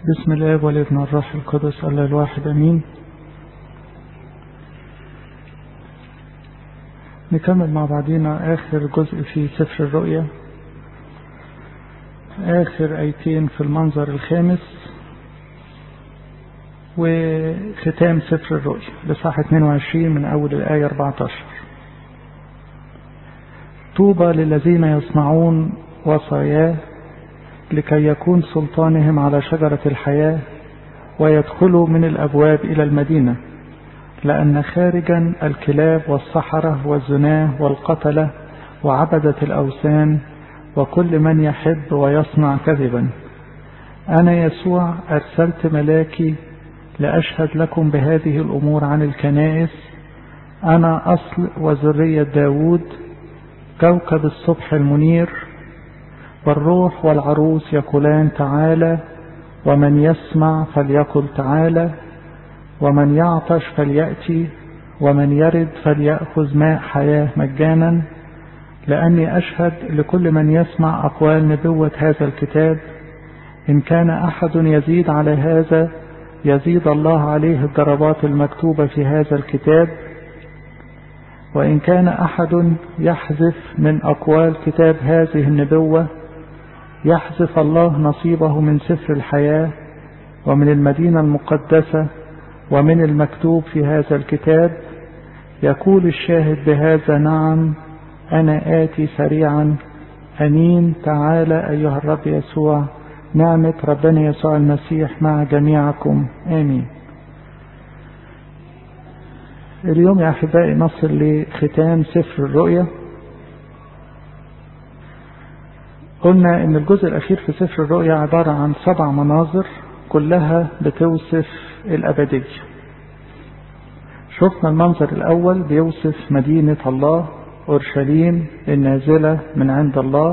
بسم الله والابن والروح القدس الله الواحد امين نكمل مع بعضينا اخر جزء في سفر الرؤيا اخر ايتين في المنظر الخامس وختام سفر الرؤيا لصحة 22 من اول الايه 14 طوبى للذين يصنعون وصاياه لكي يكون سلطانهم على شجرة الحياة ويدخلوا من الأبواب إلى المدينة لأن خارجا الكلاب والسحرة والزناه والقتلة وعبدة الأوثان وكل من يحب ويصنع كذبا أنا يسوع أرسلت ملاكي لأشهد لكم بهذه الأمور عن الكنائس أنا أصل وذرية داود كوكب الصبح المنير والروح والعروس يقولان تعالى ومن يسمع فليقل تعالى ومن يعطش فليأتي ومن يرد فليأخذ ماء حياة مجانا لأني أشهد لكل من يسمع أقوال نبوة هذا الكتاب إن كان أحد يزيد على هذا يزيد الله عليه الضربات المكتوبة في هذا الكتاب وإن كان أحد يحذف من أقوال كتاب هذه النبوة يحذف الله نصيبه من سفر الحياة ومن المدينة المقدسة ومن المكتوب في هذا الكتاب يقول الشاهد بهذا نعم أنا آتي سريعا أمين تعالى أيها الرب يسوع نعمة ربنا يسوع المسيح مع جميعكم آمين اليوم يا أحبائي نصل لختام سفر الرؤيا قلنا ان الجزء الاخير في سفر الرؤيا عبارة عن سبع مناظر كلها بتوصف الابدية شفنا المنظر الاول بيوصف مدينة الله اورشليم النازلة من عند الله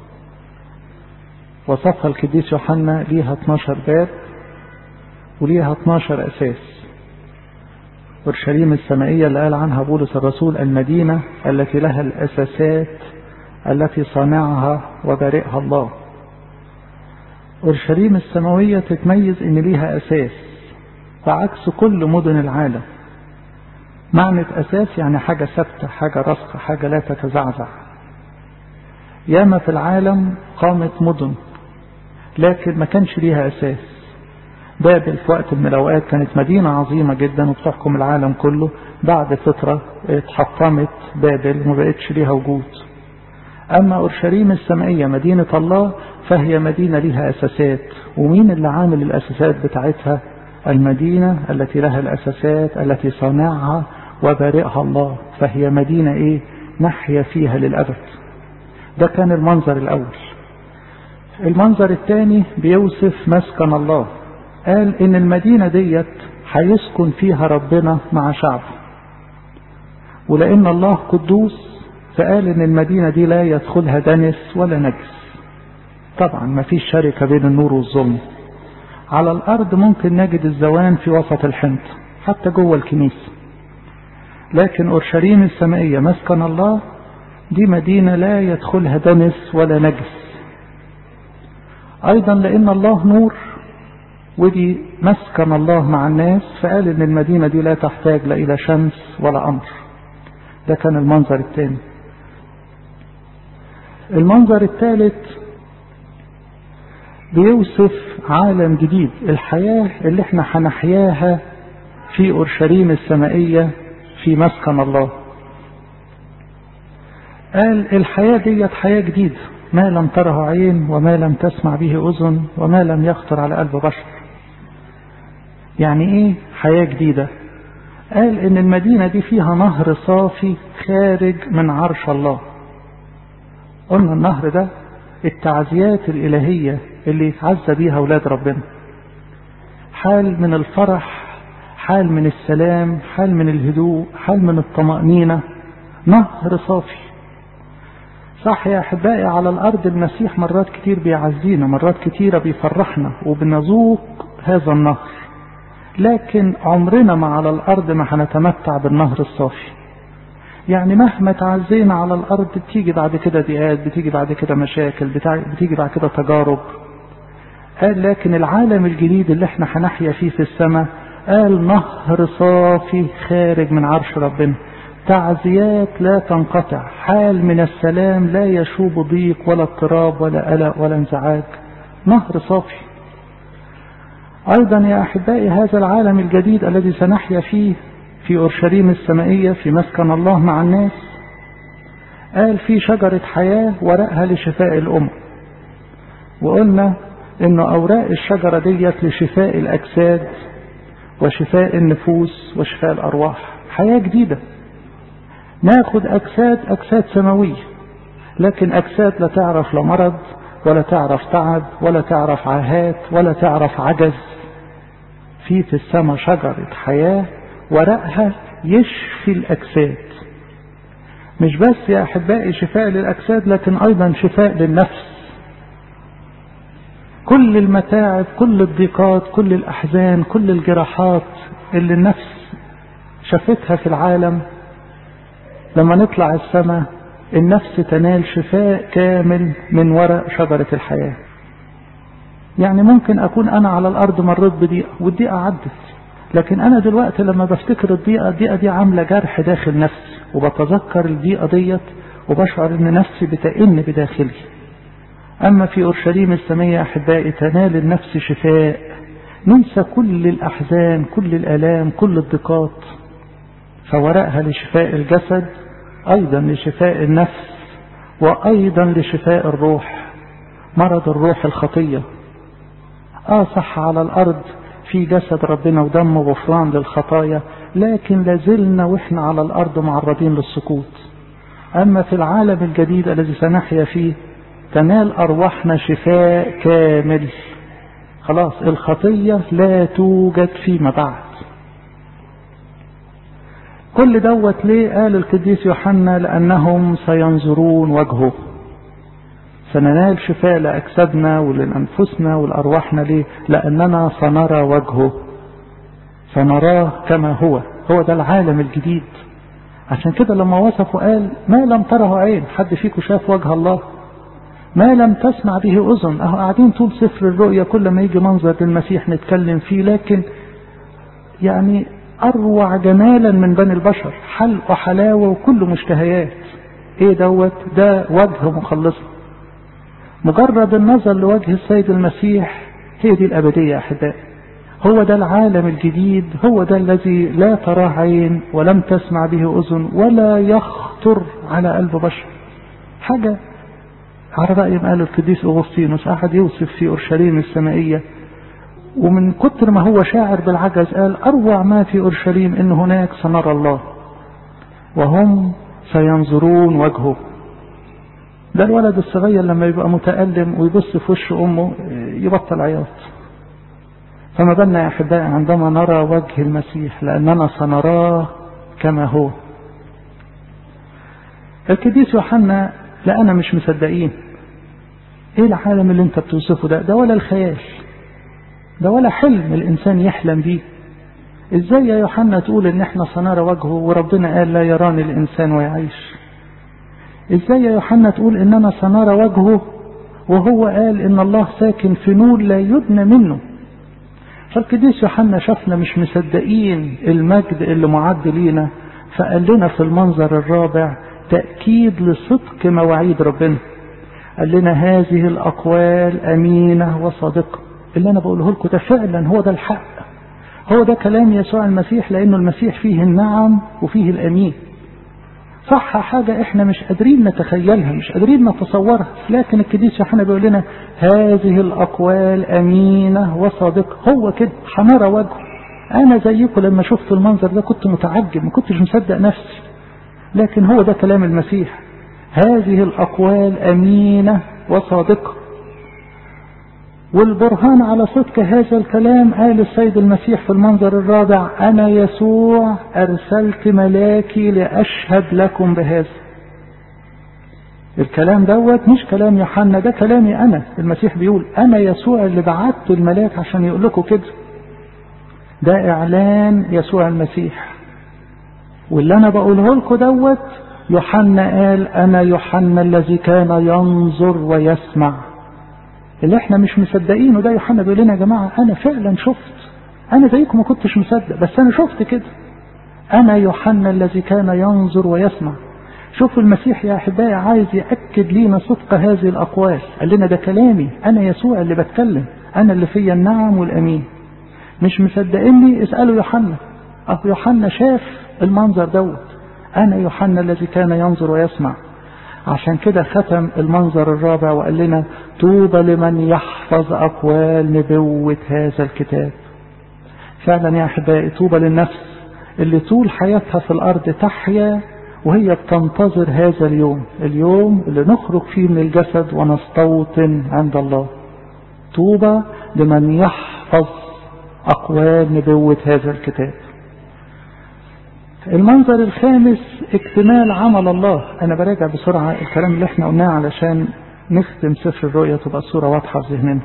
وصفها القديس يوحنا ليها 12 باب وليها 12 اساس اورشليم السمائية اللي قال عنها بولس الرسول المدينة التي لها الاساسات التي صانعها وبارئها الله أورشليم السماوية تتميز إن ليها أساس بعكس كل مدن العالم معنى أساس يعني حاجة ثابتة حاجة راسخة حاجة لا تتزعزع ياما في العالم قامت مدن لكن ما كانش ليها أساس بابل في وقت من الأوقات كانت مدينة عظيمة جدا وبتحكم العالم كله بعد فترة اتحطمت بابل وما بقتش ليها وجود أما أورشليم السمائية مدينة الله فهي مدينة لها أساسات ومين اللي عامل الأساسات بتاعتها المدينة التي لها الأساسات التي صنعها وبارئها الله فهي مدينة إيه نحيا فيها للأبد ده كان المنظر الأول المنظر الثاني بيوصف مسكن الله قال إن المدينة ديت هيسكن فيها ربنا مع شعبه ولأن الله قدوس فقال ان المدينة دي لا يدخلها دنس ولا نجس طبعا ما فيش شركة بين النور والظلم على الارض ممكن نجد الزوان في وسط الحنط حتى جوه الكنيسة لكن اورشليم السمائية مسكن الله دي مدينة لا يدخلها دنس ولا نجس ايضا لان الله نور ودي مسكن الله مع الناس فقال ان المدينة دي لا تحتاج لا الى شمس ولا قمر ده كان المنظر الثاني المنظر الثالث بيوصف عالم جديد الحياة اللي احنا هنحياها في أورشليم السمائية في مسكن الله قال الحياة ديت حياة جديدة ما لم تره عين وما لم تسمع به أذن وما لم يخطر على قلب بشر يعني ايه حياة جديدة قال ان المدينة دي فيها نهر صافي خارج من عرش الله قلنا النهر ده التعزيات الإلهية اللي يتعزى بيها أولاد ربنا حال من الفرح حال من السلام حال من الهدوء حال من الطمأنينة نهر صافي صح يا أحبائي على الأرض المسيح مرات كتير بيعزينا مرات كتيرة بيفرحنا وبنذوق هذا النهر لكن عمرنا ما على الأرض ما هنتمتع بالنهر الصافي يعني مهما تعزينا على الأرض بتيجي بعد كده ضيقات بتيجي بعد كده مشاكل بتيجي بعد كده تجارب قال لكن العالم الجديد اللي احنا هنحيا فيه في السماء قال نهر صافي خارج من عرش ربنا تعزيات لا تنقطع حال من السلام لا يشوب ضيق ولا اضطراب ولا قلق ولا انزعاج نهر صافي أيضا يا أحبائي هذا العالم الجديد الذي سنحيا فيه في أورشليم السمائية في مسكن الله مع الناس قال في شجرة حياة ورقها لشفاء الأمم وقلنا إن أوراق الشجرة ديت لشفاء الأجساد وشفاء النفوس وشفاء الأرواح حياة جديدة ناخد أجساد أجساد سماوية لكن أجساد لا تعرف لا مرض ولا تعرف تعب ولا تعرف عاهات ولا تعرف عجز في في السماء شجرة حياة ورقها يشفي الأجساد مش بس يا أحبائي شفاء للأجساد لكن أيضا شفاء للنفس كل المتاعب كل الضيقات كل الأحزان كل الجراحات اللي النفس شافتها في العالم لما نطلع السماء النفس تنال شفاء كامل من ورق شجرة الحياة يعني ممكن أكون أنا على الأرض مريت بضيقة والضيقة عدت لكن أنا دلوقتي لما بفتكر الضيقة الضيقة دي عاملة جرح داخل نفسي وبتذكر الضيقة ديت وبشعر إن نفسي بتئن بداخلي أما في أورشليم السمية أحبائي تنال النفس شفاء ننسى كل الأحزان كل الآلام كل الضيقات فورقها لشفاء الجسد أيضا لشفاء النفس وأيضا لشفاء الروح مرض الروح الخطية آه صح على الأرض في جسد ربنا ودم غفران للخطايا لكن لازلنا وإحنا على الأرض معرضين للسقوط أما في العالم الجديد الذي سنحيا فيه تنال أرواحنا شفاء كامل خلاص الخطية لا توجد فيما بعد كل دوت ليه قال القديس يوحنا لأنهم سينظرون وجهه سننال شفاء لأجسادنا ولأنفسنا ولأرواحنا ليه لأننا سنرى وجهه سنراه كما هو هو ده العالم الجديد عشان كده لما وصفه قال ما لم تره عين حد فيكم شاف وجه الله ما لم تسمع به أذن أهو قاعدين طول سفر الرؤيا كل ما يجي منظر للمسيح نتكلم فيه لكن يعني أروع جمالا من بني البشر حلق وحلاوة وكل مشتهيات إيه دوت ده وجه مخلصه مجرد النظر لوجه السيد المسيح هي دي الأبدية يا أحبائي هو ده العالم الجديد هو ده الذي لا تراه عين ولم تسمع به أذن ولا يخطر على قلب بشر حاجة على رأي ما قال القديس أغسطينوس أحد يوصف في أورشليم السمائية ومن كتر ما هو شاعر بالعجز قال أروع ما في أورشليم إن هناك سنرى الله وهم سينظرون وجهه ده الولد الصغير لما يبقى متألم ويبص في وش أمه يبطل عياط فما بالنا يا أحبائي عندما نرى وجه المسيح لأننا سنراه كما هو القديس يوحنا لا أنا مش مصدقين إيه العالم اللي أنت بتوصفه ده ده ولا الخيال ده ولا حلم الإنسان يحلم بيه إزاي يا يوحنا تقول إن إحنا سنرى وجهه وربنا قال لا يراني الإنسان ويعيش إزاي يا يوحنا تقول إننا سنرى وجهه وهو قال إن الله ساكن في نور لا يدنى منه فالقديس يوحنا شافنا مش مصدقين المجد اللي معد لينا فقال لنا في المنظر الرابع تأكيد لصدق مواعيد ربنا قال لنا هذه الأقوال أمينة وصادقة اللي أنا بقوله لكم ده فعلا هو ده الحق هو ده كلام يسوع المسيح لأنه المسيح فيه النعم وفيه الأمين صح حاجة احنا مش قادرين نتخيلها مش قادرين نتصورها لكن القديس يوحنا بيقول لنا هذه الأقوال أمينة وصادقة هو كده هنرى وجهه أنا زيكم لما شفت المنظر ده كنت متعجب ما كنتش مصدق نفسي لكن هو ده كلام المسيح هذه الأقوال أمينة وصادقة والبرهان على صدق هذا الكلام قال السيد المسيح في المنظر الرابع أنا يسوع أرسلت ملاكي لأشهد لكم بهذا الكلام دوت مش كلام يوحنا ده كلامي أنا المسيح بيقول أنا يسوع اللي بعت الملاك عشان يقول لكم كده ده إعلان يسوع المسيح واللي أنا بقوله لكم دوت يوحنا قال أنا يوحنا الذي كان ينظر ويسمع اللي احنا مش مصدقينه ده يوحنا بيقول لنا يا جماعة أنا فعلا شفت أنا زيكم ما كنتش مصدق بس أنا شفت كده أنا يوحنا الذي كان ينظر ويسمع شوفوا المسيح يا أحبائي عايز يأكد لينا صدق هذه الأقوال قال لنا ده كلامي أنا يسوع اللي بتكلم أنا اللي فيا النعم والأمين مش مصدقيني اسألوا يوحنا أهو يوحنا شاف المنظر دوت أنا يوحنا الذي كان ينظر ويسمع عشان كده ختم المنظر الرابع وقال لنا طوبى لمن يحفظ أقوال نبوة هذا الكتاب فعلا يا أحبائي طوبى للنفس اللي طول حياتها في الأرض تحيا وهي بتنتظر هذا اليوم اليوم اللي نخرج فيه من الجسد ونستوطن عند الله طوبى لمن يحفظ أقوال نبوة هذا الكتاب المنظر الخامس اكتمال عمل الله أنا براجع بسرعة الكلام اللي احنا قلناه علشان نختم سفر الرؤيا تبقى الصورة واضحة في ذهننا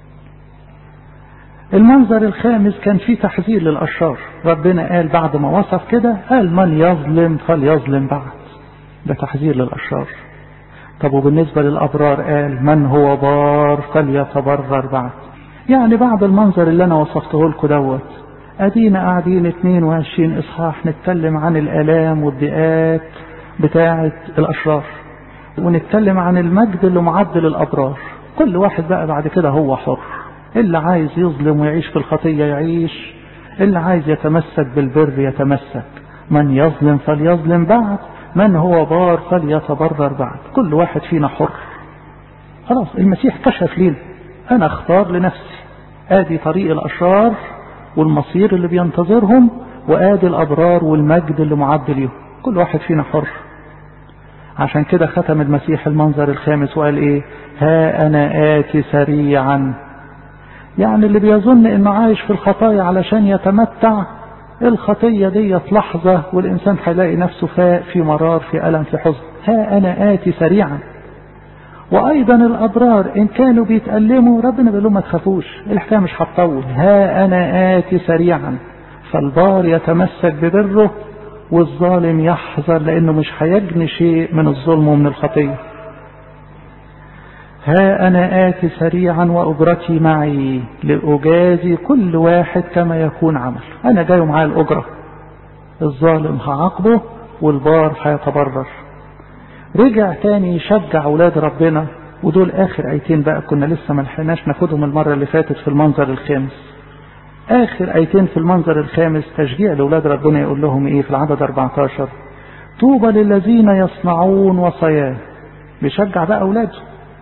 المنظر الخامس كان فيه تحذير للأشرار ربنا قال بعد ما وصف كده قال من يظلم فليظلم بعد ده تحذير للأشرار طب وبالنسبة للأبرار قال من هو بار فليتبرر بعد يعني بعد المنظر اللي أنا وصفته لكم دوت أدينا قاعدين 22 إصحاح نتكلم عن الآلام والضيقات بتاعة الأشرار ونتكلم عن المجد اللي معد للأبرار كل واحد بقى بعد كده هو حر اللي عايز يظلم ويعيش في الخطية يعيش اللي عايز يتمسك بالبر يتمسك من يظلم فليظلم بعد من هو بار فليتبرر بعد كل واحد فينا حر خلاص المسيح كشف لينا أنا اختار لنفسي آدي طريق الأشرار والمصير اللي بينتظرهم وآدي الأبرار والمجد اللي معد ليهم كل واحد فينا حر عشان كده ختم المسيح المنظر الخامس وقال ايه ها انا آتي سريعا يعني اللي بيظن انه عايش في الخطايا علشان يتمتع الخطية ديت لحظة والإنسان هيلاقي نفسه فاء في مرار في ألم في حزن ها أنا آتي سريعا وأيضا الأبرار إن كانوا بيتألموا ربنا بيقول لهم ما تخافوش الحكاية مش هتطول ها أنا آتي سريعا فالبار يتمسك ببره والظالم يحذر لأنه مش هيجني شيء من الظلم ومن الخطية ها أنا آتي سريعا وأجرتي معي لأجازي كل واحد كما يكون عمل أنا جاي معاه الأجرة الظالم هعاقبه والبار هيتبرر رجع تاني يشجع أولاد ربنا ودول آخر آيتين بقى كنا لسه ما لحقناش ناخدهم المرة اللي فاتت في المنظر الخامس آخر آيتين في المنظر الخامس تشجيع لأولاد ربنا يقول لهم إيه في العدد 14 طوبى للذين يصنعون وصاياه بيشجع بقى أولاده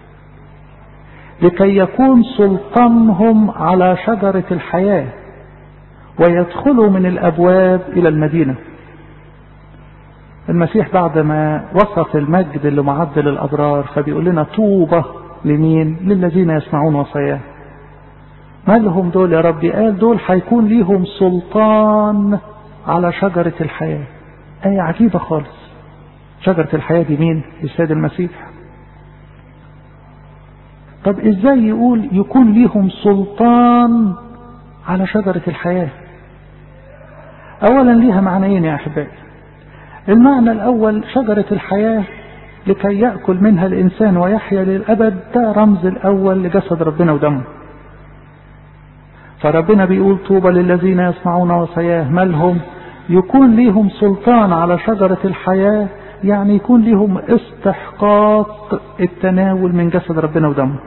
لكي يكون سلطانهم على شجرة الحياة ويدخلوا من الأبواب إلى المدينة المسيح بعد ما وصف المجد اللي معد للأبرار فبيقول لنا طوبة لمين للذين يسمعون وصاياه مالهم دول يا ربي قال دول هيكون ليهم سلطان على شجرة الحياة آية عجيبة خالص شجرة الحياة دي مين السيد المسيح طب ازاي يقول يكون ليهم سلطان على شجرة الحياة اولا ليها معنيين يا احبائي المعنى الاول شجرة الحياة لكي يأكل منها الانسان ويحيا للابد ده رمز الاول لجسد ربنا ودمه فربنا بيقول طوبى للذين يسمعون وصاياه مالهم يكون ليهم سلطان على شجرة الحياة يعني يكون ليهم استحقاق التناول من جسد ربنا ودمه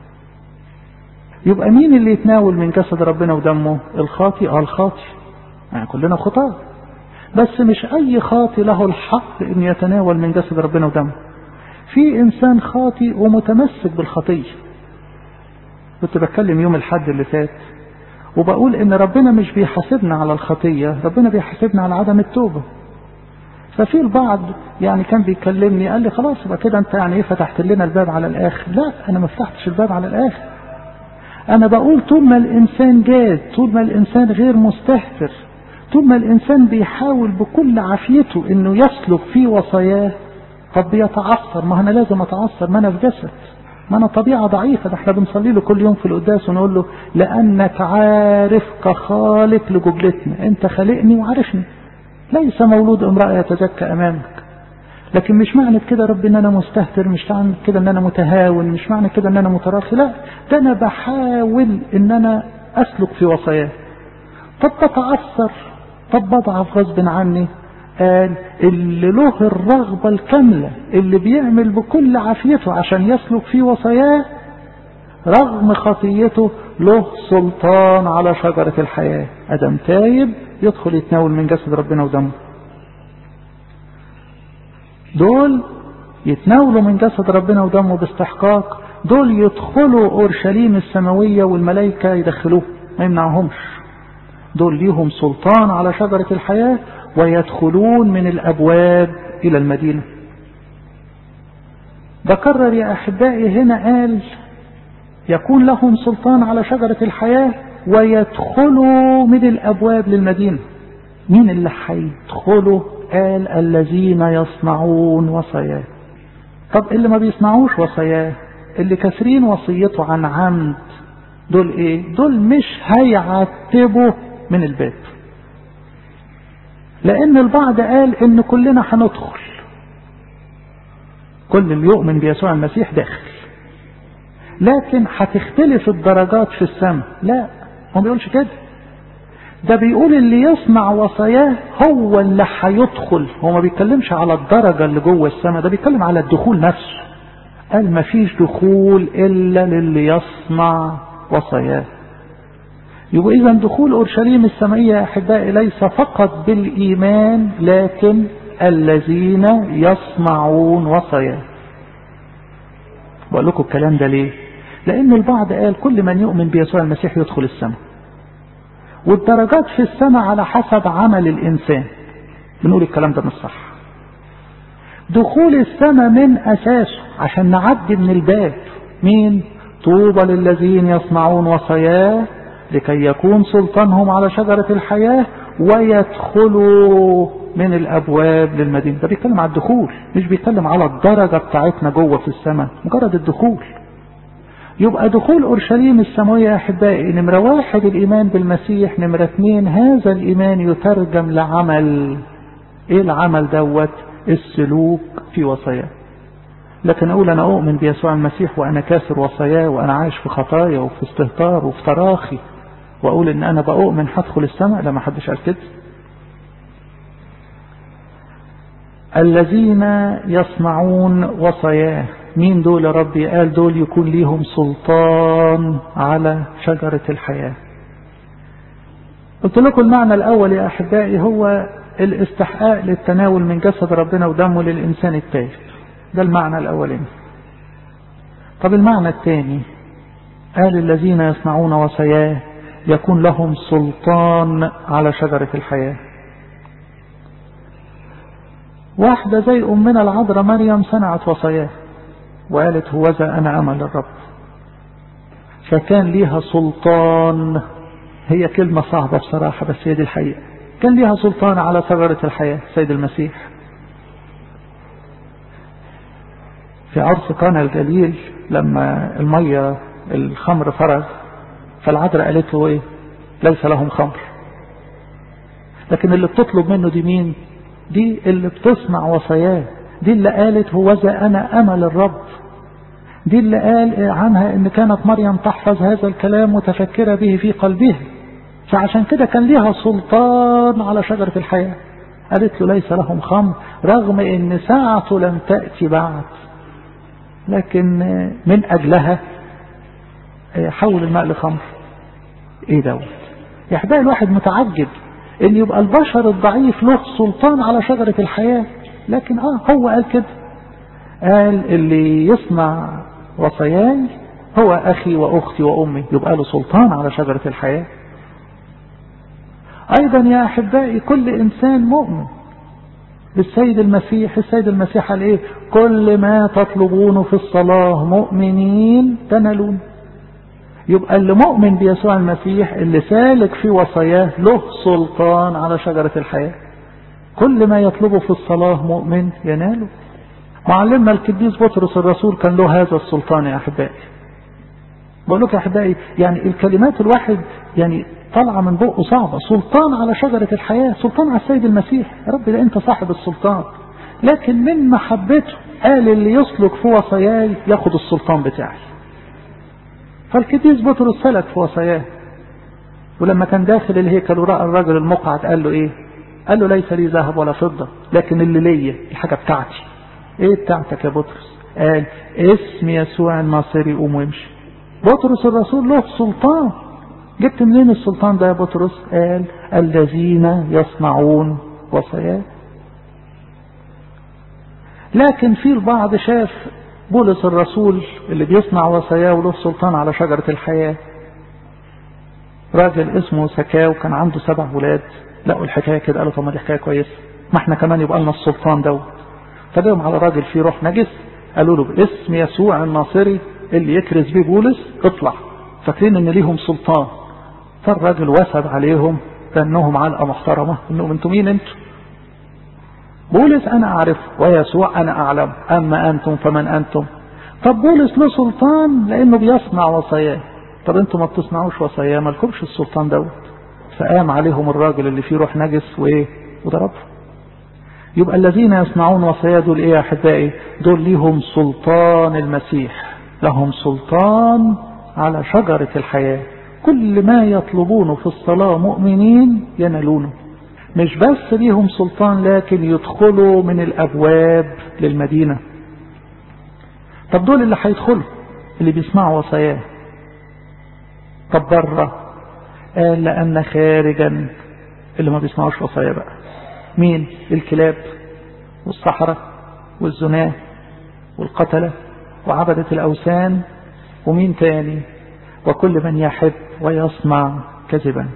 يبقى مين اللي يتناول من جسد ربنا ودمه الخاطي اه الخاطي يعني كلنا خطاة بس مش اي خاطي له الحق ان يتناول من جسد ربنا ودمه في انسان خاطي ومتمسك بالخطية كنت بتكلم يوم الحد اللي فات وبقول ان ربنا مش بيحاسبنا على الخطية ربنا بيحاسبنا على عدم التوبة ففي البعض يعني كان بيكلمني قال لي خلاص يبقى كده انت يعني ايه فتحت لنا الباب على الاخر لا انا ما فتحتش الباب على الاخر انا بقول طول ما الانسان جاد طول ما الانسان غير مستهتر طول ما الانسان بيحاول بكل عافيته انه يسلك في وصاياه طب بيتعثر ما انا لازم اتعثر ما انا في جسد ما انا طبيعة ضعيفة ده احنا بنصلي له كل يوم في القداس ونقول له لانك عارف كخالق لجبلتنا انت خالقني وعارفني ليس مولود امرأة يتزكى امامك لكن مش معنى كده رب ان انا مستهتر مش معنى كده ان انا متهاون مش معنى كده ان انا متراخي لا ده انا بحاول ان انا اسلك في وصاياه طب بتعثر طب بضعف غصب عني قال اللي له الرغبة الكاملة اللي بيعمل بكل عافيته عشان يسلك في وصاياه رغم خطيته له سلطان على شجرة الحياة أدم تايب يدخل يتناول من جسد ربنا ودمه دول يتناولوا من جسد ربنا ودمه باستحقاق دول يدخلوا أورشليم السماوية والملائكة يدخلوه ما يمنعهمش دول ليهم سلطان على شجرة الحياة ويدخلون من الأبواب إلى المدينة بكرر يا أحبائي هنا قال يكون لهم سلطان على شجرة الحياة ويدخلوا من الأبواب للمدينة مين اللي هيدخلوا قال الذين يصنعون وصاياه طب اللي ما بيصنعوش وصاياه اللي كاسرين وصيته عن عمد دول ايه دول مش هيعتبوا من الباب لان البعض قال ان كلنا هندخل كل اللي يؤمن بيسوع المسيح داخل لكن هتختلف الدرجات في السماء لا هو ما بيقولش كده ده بيقول اللي يصنع وصاياه هو اللي هيدخل هو ما بيتكلمش على الدرجة اللي جوه السماء ده بيتكلم على الدخول نفسه قال ما فيش دخول إلا للي يصنع وصاياه يبقى إذا دخول أورشليم السمائية يا أحبائي ليس فقط بالإيمان لكن الذين يصنعون وصاياه بقول لكم الكلام ده ليه لأن البعض قال كل من يؤمن بيسوع المسيح يدخل السماء والدرجات في السماء على حسب عمل الإنسان بنقول الكلام ده مش صح دخول السماء من أساسه عشان نعدي من الباب مين طوبى للذين يصنعون وصاياه لكي يكون سلطانهم على شجرة الحياة ويدخلوا من الأبواب للمدينة ده بيتكلم على الدخول مش بيتكلم على الدرجة بتاعتنا جوه في السماء مجرد الدخول يبقى دخول أورشليم السماوية يا أحبائي نمرة واحد الإيمان بالمسيح نمرة اثنين هذا الإيمان يترجم لعمل إيه العمل دوت السلوك في وصاياه لكن أقول أنا أؤمن بيسوع المسيح وأنا كاسر وصاياه وأنا عايش في خطايا وفي استهتار وفي تراخي وأقول إن أنا بأؤمن هدخل السماء لا ما حدش قال كده الذين يصنعون وصاياه مين دول يا ربي قال دول يكون ليهم سلطان على شجرة الحياة قلت لكم المعنى الأول يا أحبائي هو الاستحقاق للتناول من جسد ربنا ودمه للإنسان التائب ده المعنى الأولاني طب المعنى الثاني قال الذين يصنعون وصاياه يكون لهم سلطان على شجرة الحياة واحدة زي أمنا العذراء مريم صنعت وصاياه وقالت هوذا أنا أمل الرب فكان ليها سلطان هي كلمة صعبة بصراحة بس هي دي الحقيقة كان ليها سلطان على شجرة الحياة سيد المسيح في عرس قانا الجليل لما المية الخمر فرغ فالعذراء قالت له ايه ليس لهم خمر لكن اللي بتطلب منه دي مين دي اللي بتصنع وصاياه دي اللي قالت هوذا أنا أمل الرب دي اللي قال عنها ان كانت مريم تحفظ هذا الكلام متفكرة به في قلبها فعشان كده كان ليها سلطان على شجرة الحياة قالت له ليس لهم خمر رغم ان ساعته لم تأتي بعد لكن من اجلها حول الماء لخمر ايه دوت يا احبائي الواحد متعجب ان يبقى البشر الضعيف له سلطان على شجرة الحياة لكن اه هو قال كده قال اللي يصنع وصاياي هو أخي وأختي وأمي يبقى له سلطان على شجرة الحياة أيضا يا أحبائي كل إنسان مؤمن بالسيد المسيح السيد المسيح قال إيه كل ما تطلبونه في الصلاة مؤمنين تنالون يبقى اللي مؤمن بيسوع المسيح اللي سالك في وصاياه له سلطان على شجرة الحياة كل ما يطلبه في الصلاة مؤمن يناله معلمنا القديس بطرس الرسول كان له هذا السلطان يا أحبائي بقول لك يا أحبائي يعني الكلمات الواحد يعني طالعة من بقه صعبة سلطان على شجرة الحياة سلطان على السيد المسيح يا رب ده أنت صاحب السلطان لكن من محبته قال اللي يسلك في وصاياي ياخد السلطان بتاعي فالقديس بطرس سلك في وصاياه ولما كان داخل الهيكل ورأى الرجل المقعد قال له ايه قال له ليس لي ذهب ولا فضة لكن اللي ليا الحاجة بتاعتي ايه بتاعتك يا بطرس قال اسم يسوع الناصري قوم وامشي بطرس الرسول له سلطان جبت منين السلطان ده يا بطرس قال الذين يصنعون وصاياه لكن في البعض شاف بولس الرسول اللي بيصنع وصاياه وله سلطان على شجرة الحياة راجل اسمه سكاو كان عنده سبع ولاد لقوا الحكاية كده قالوا طب ما دي حكاية كويسة ما احنا كمان يبقى لنا السلطان دوت فجاهم على راجل فيه روح نجس قالوا له باسم يسوع الناصري اللي يكرز بيه بولس اطلع فاكرين ان ليهم سلطان فالراجل وثب عليهم كانهم علقه محترمه انهم انتم مين انتم بولس انا اعرفه ويسوع انا اعلم اما انتم فمن انتم طب بولس له سلطان لانه بيصنع وصاياه طب انتم ما بتصنعوش وصاياه ما لكمش السلطان دوت فقام عليهم الراجل اللي فيه روح نجس وايه وضربهم يبقى الذين يصنعون وصايا دول ايه يا احبائي دول ليهم سلطان المسيح لهم سلطان على شجرة الحياة كل ما يطلبونه في الصلاة مؤمنين ينالونه مش بس ليهم سلطان لكن يدخلوا من الابواب للمدينة طب دول اللي هيدخلوا اللي بيسمعوا وصاياه طب بره قال لأن خارجا اللي ما بيسمعوش وصايا بقى مين الكلاب والصحراء والزناه والقتلة وعبدة الأوثان ومين تاني وكل من يحب ويصنع كذبا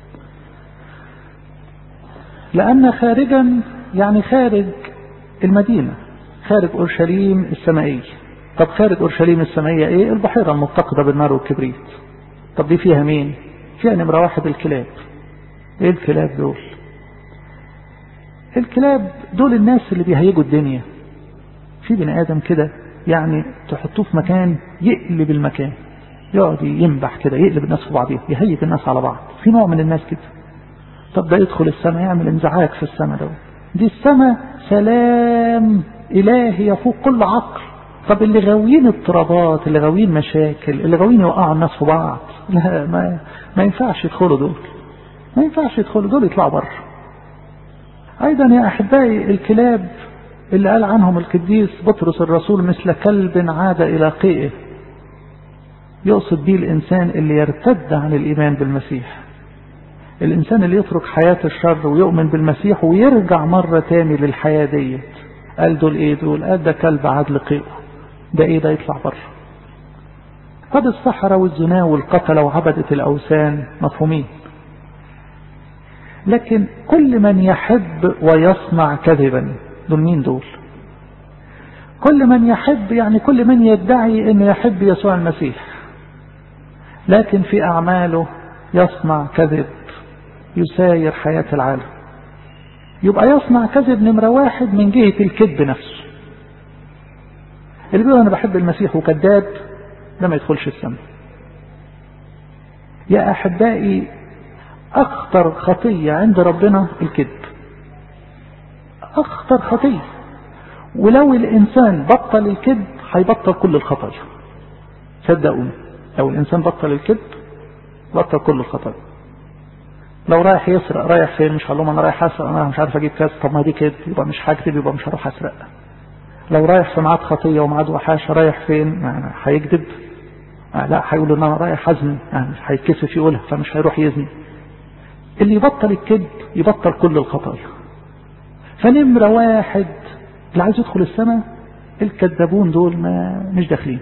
لأن خارجا يعني خارج المدينة خارج أورشليم السمائية طب خارج أورشليم السمائية إيه البحيرة المتقدة بالنار والكبريت طب دي فيها مين فيها نمرة واحد الكلاب إيه الكلاب دول الكلاب دول الناس اللي بيهيجوا الدنيا في بني آدم كده يعني تحطوه في مكان يقلب المكان يقعد ينبح كده يقلب الناس في بعضيها يهيج الناس على بعض في نوع من الناس كده طب ده يدخل السماء يعمل انزعاج في السماء ده دي السماء سلام إلهي يفوق كل عقل طب اللي غاويين اضطرابات اللي غاويين مشاكل اللي غاويين يوقعوا الناس في بعض لا ما, ما ينفعش يدخلوا دول ما ينفعش يدخلوا دول يطلعوا بره أيضا يا أحبائي الكلاب اللي قال عنهم القديس بطرس الرسول مثل كلب عاد إلى قيئه يقصد به الإنسان اللي يرتد عن الإيمان بالمسيح الإنسان اللي يترك حياة الشر ويؤمن بالمسيح ويرجع مرة تاني للحياة ديت قال دول إيه دول قال ده كلب عاد لقيئه ده إيه ده يطلع بره قد الصحراء والزنا والقتل وعبدة الأوثان مفهومين لكن كل من يحب ويصنع كذبا دول مين دول كل من يحب يعني كل من يدعي انه يحب يسوع المسيح لكن في اعماله يصنع كذب يساير حياة العالم يبقى يصنع كذب نمرة واحد من جهة الكذب نفسه اللي بيقول انا بحب المسيح وكذاب ده ما يدخلش السماء يا احبائي اخطر خطية عند ربنا الكذب اخطر خطية ولو الانسان بطل الكذب هيبطل كل الخطايا صدقوني لو الانسان بطل الكذب بطل كل الخطايا لو رايح يسرق رايح فين مش هقول لهم انا رايح اسرق انا مش عارف اجيب كاس طب ما دي كذب يبقى مش هكذب يبقى مش هروح اسرق لو رايح في ميعاد خطيه وميعاد وحاشه رايح فين هيكذب لا هيقول ان انا رايح ازني يعني هيتكسف يقولها فمش هيروح يزني اللي يبطل الكذب يبطل كل الخطايا فنمرة واحد اللي عايز يدخل السماء الكذابون دول ما مش داخلين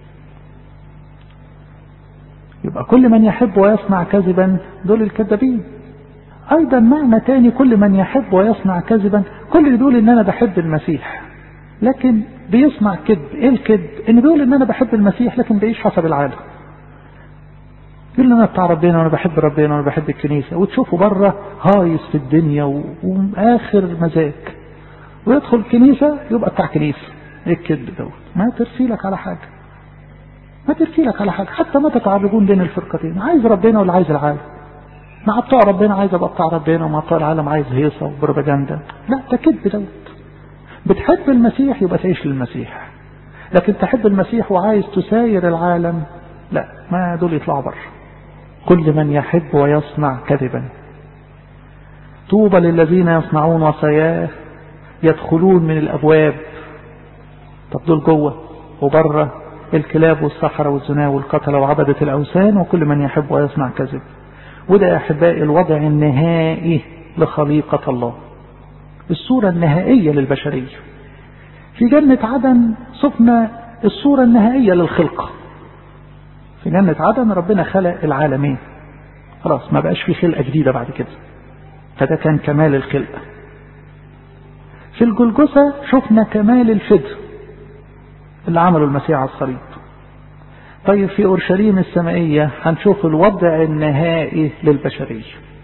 يبقى كل من يحب ويصنع كذبا دول الكذابين ايضا معنى تاني كل من يحب ويصنع كذبا كل اللي بيقول ان انا بحب المسيح لكن بيصنع كذب ايه الكذب ان بيقول ان انا بحب المسيح لكن بيعيش حسب العالم يقول انا بتاع ربنا وانا بحب ربنا وانا بحب الكنيسه وتشوفه بره هايص في الدنيا واخر مزاج ويدخل الكنيسه يبقى بتاع كنيسه ايه الكذب دوت ما ترسي لك على حاجه ما ترسي لك على حاجه حتى ما تتعرضون بين الفرقتين عايز ربنا ولا عايز العالم مع بتوع ربنا عايز ابقى بتاع ربنا ومع بتوع العالم عايز هيصه وبروباجندا لا ده كذب دوت بتحب المسيح يبقى تعيش للمسيح لكن تحب المسيح وعايز تساير العالم لا ما دول يطلعوا بره كل من يحب ويصنع كذبا طوبى للذين يصنعون وصاياه يدخلون من الابواب طب دول جوه وبره الكلاب والصحراء والزنا والقتلة وعبدة الأوثان وكل من يحب ويصنع كذب وده يا أحبائي الوضع النهائي لخليقة الله الصورة النهائية للبشرية في جنة عدن صفنا الصورة النهائية للخلقة في جنة عدن ربنا خلق العالمين خلاص ما بقاش في خلقة جديدة بعد كده فده كان كمال الخلقة في الجلجسة شفنا كمال الفدر اللي عمله المسيح على الصليب طيب في أورشليم السمائية هنشوف الوضع النهائي للبشرية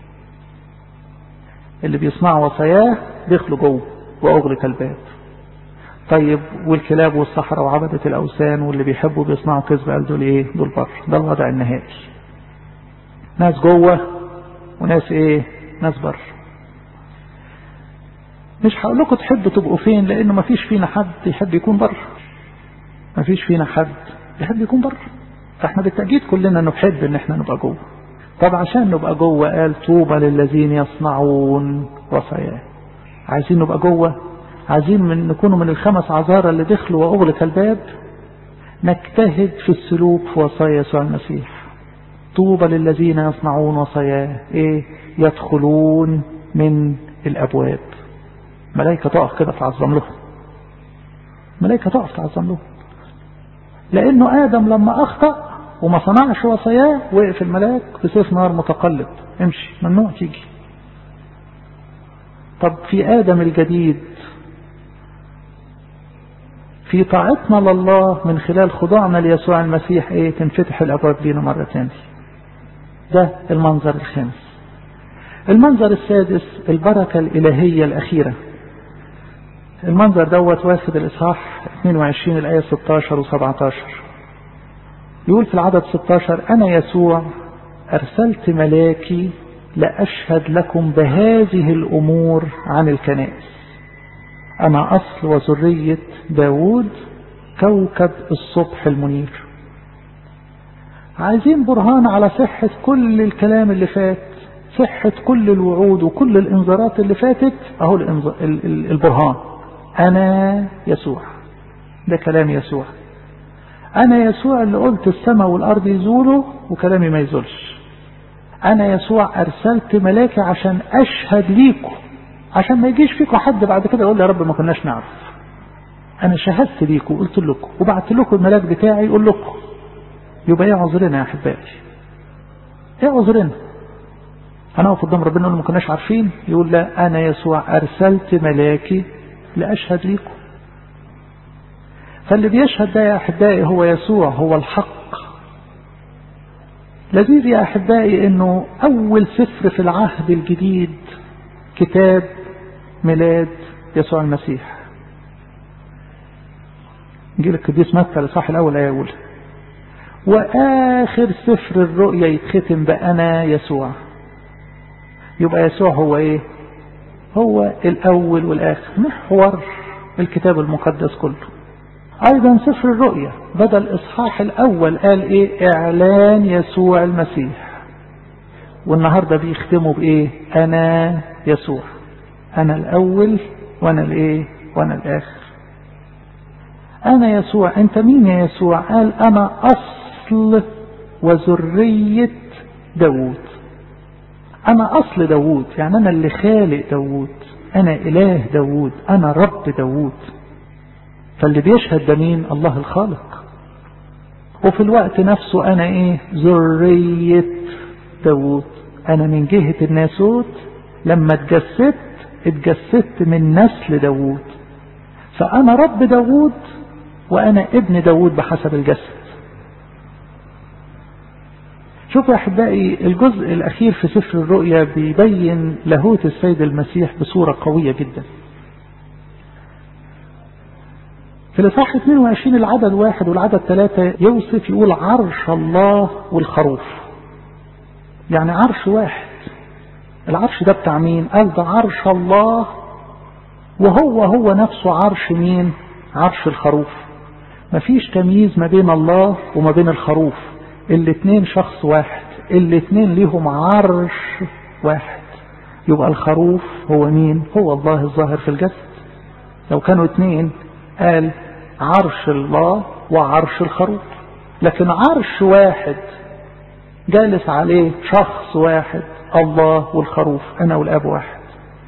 اللي بيصنعوا وصاياه بيدخلوا جوه وأغلق الباب طيب والكلاب والصحراء وعبدة الأوثان واللي بيحبوا بيصنعوا كذب قال دول إيه دول بره ده الوضع النهائي ناس جوه وناس إيه ناس بره مش هقول لكم تحبوا تبقوا فين لأنه ما فيش فينا حد يحب يكون بره ما فيش فينا حد يحب يكون بره فاحنا بالتأكيد كلنا نحب ان احنا نبقى جوه طب عشان نبقى جوه قال طوبى للذين يصنعون وصاياه عايزين نبقى جوه عايزين من نكونوا من الخمس عذارى اللي دخلوا واغلق الباب نجتهد في السلوك في وصايا يسوع المسيح طوبى للذين يصنعون وصاياه ايه يدخلون من الابواب ملائكه تقف كده تعظم لهم ملائكه تقف تعظم لهم لانه ادم لما اخطا وما صنعش وصاياه وقف الملاك بسيف نار متقلب امشي ممنوع تيجي طب في ادم الجديد في طاعتنا لله من خلال خضوعنا ليسوع المسيح ايه تنفتح الابواب لينا مرة تانية ده المنظر الخامس المنظر السادس البركة الإلهية الأخيرة المنظر دوت واخد الإصحاح 22 الآية 16 و17 يقول في العدد 16 أنا يسوع أرسلت ملاكي لأشهد لكم بهذه الأمور عن الكنائس أنا أصل وذرية داود كوكب الصبح المنير عايزين برهان على صحة كل الكلام اللي فات صحة كل الوعود وكل الإنذارات اللي فاتت أهو البرهان أنا يسوع ده كلام يسوع أنا يسوع اللي قلت السماء والأرض يزولوا وكلامي ما يزولش أنا يسوع أرسلت ملاكي عشان أشهد ليكم عشان ما يجيش فيكم حد بعد كده يقول يا رب ما كناش نعرف أنا شهدت ليكم وقلت لكم وبعت لكم الملاك بتاعي يقول لكم يبقى ايه عذرنا يا أحبائي ايه عذرنا هنقف قدام ربنا نقول ما كناش عارفين يقول لا أنا يسوع أرسلت ملاكي لأشهد ليكم فاللي بيشهد ده يا أحبائي هو يسوع هو الحق لذيذ يا أحبائي أنه أول سفر في العهد الجديد كتاب ميلاد يسوع المسيح نجيل القديس متى الإصحاح الأول آية أولى وآخر سفر الرؤيا يتختم بأنا يسوع يبقى يسوع هو إيه هو الأول والآخر محور الكتاب المقدس كله أيضا سفر الرؤيا بدأ الإصحاح الأول قال إيه إعلان يسوع المسيح والنهاردة بيختموا بإيه أنا يسوع أنا الأول وأنا الإيه وأنا الآخر أنا يسوع أنت مين يا يسوع قال أنا أصل وذرية داوود أنا أصل داوود يعني أنا اللي خالق داوود أنا إله داوود أنا رب داوود فاللي بيشهد ده مين الله الخالق وفي الوقت نفسه أنا إيه ذرية داوود أنا من جهة الناسوت لما اتجسدت اتجسدت من نسل داوود فأنا رب داوود وأنا ابن داوود بحسب الجسد شوفوا يا أحبائي الجزء الأخير في سفر الرؤيا بيبين لاهوت السيد المسيح بصورة قوية جدا في الإصحاح 22 العدد واحد والعدد ثلاثة يوصف يقول عرش الله والخروف يعني عرش واحد العرش ده بتاع مين قال ده عرش الله وهو هو نفسه عرش مين عرش الخروف مفيش تمييز ما بين الله وما بين الخروف الاتنين شخص واحد الاتنين ليهم عرش واحد يبقى الخروف هو مين هو الله الظاهر في الجسد لو كانوا اتنين قال عرش الله وعرش الخروف لكن عرش واحد جالس عليه شخص واحد الله والخروف انا والاب واحد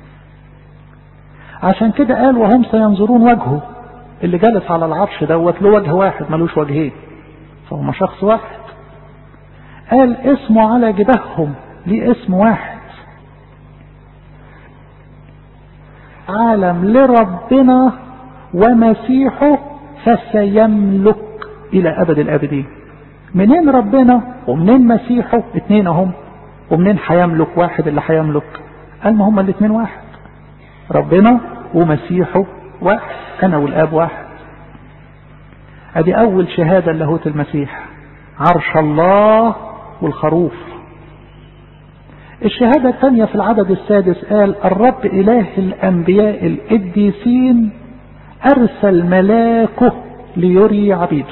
عشان كده قال وهم سينظرون وجهه اللي جالس على العرش دوت له وجه واحد ملوش وجهين فهم شخص واحد قال اسمه على جبههم ليه اسم واحد عالم لربنا ومسيحه فسيملك الى ابد الابدين منين ربنا ومنين مسيحه اتنين اهم ومنين هيملك واحد اللي هيملك قال ما هما الاتنين واحد ربنا ومسيحه واحد انا والاب واحد ادي اول شهادة لاهوت المسيح عرش الله والخروف الشهادة الثانية في العدد السادس قال الرب إله الأنبياء القديسين أرسل ملاكه ليري عبيده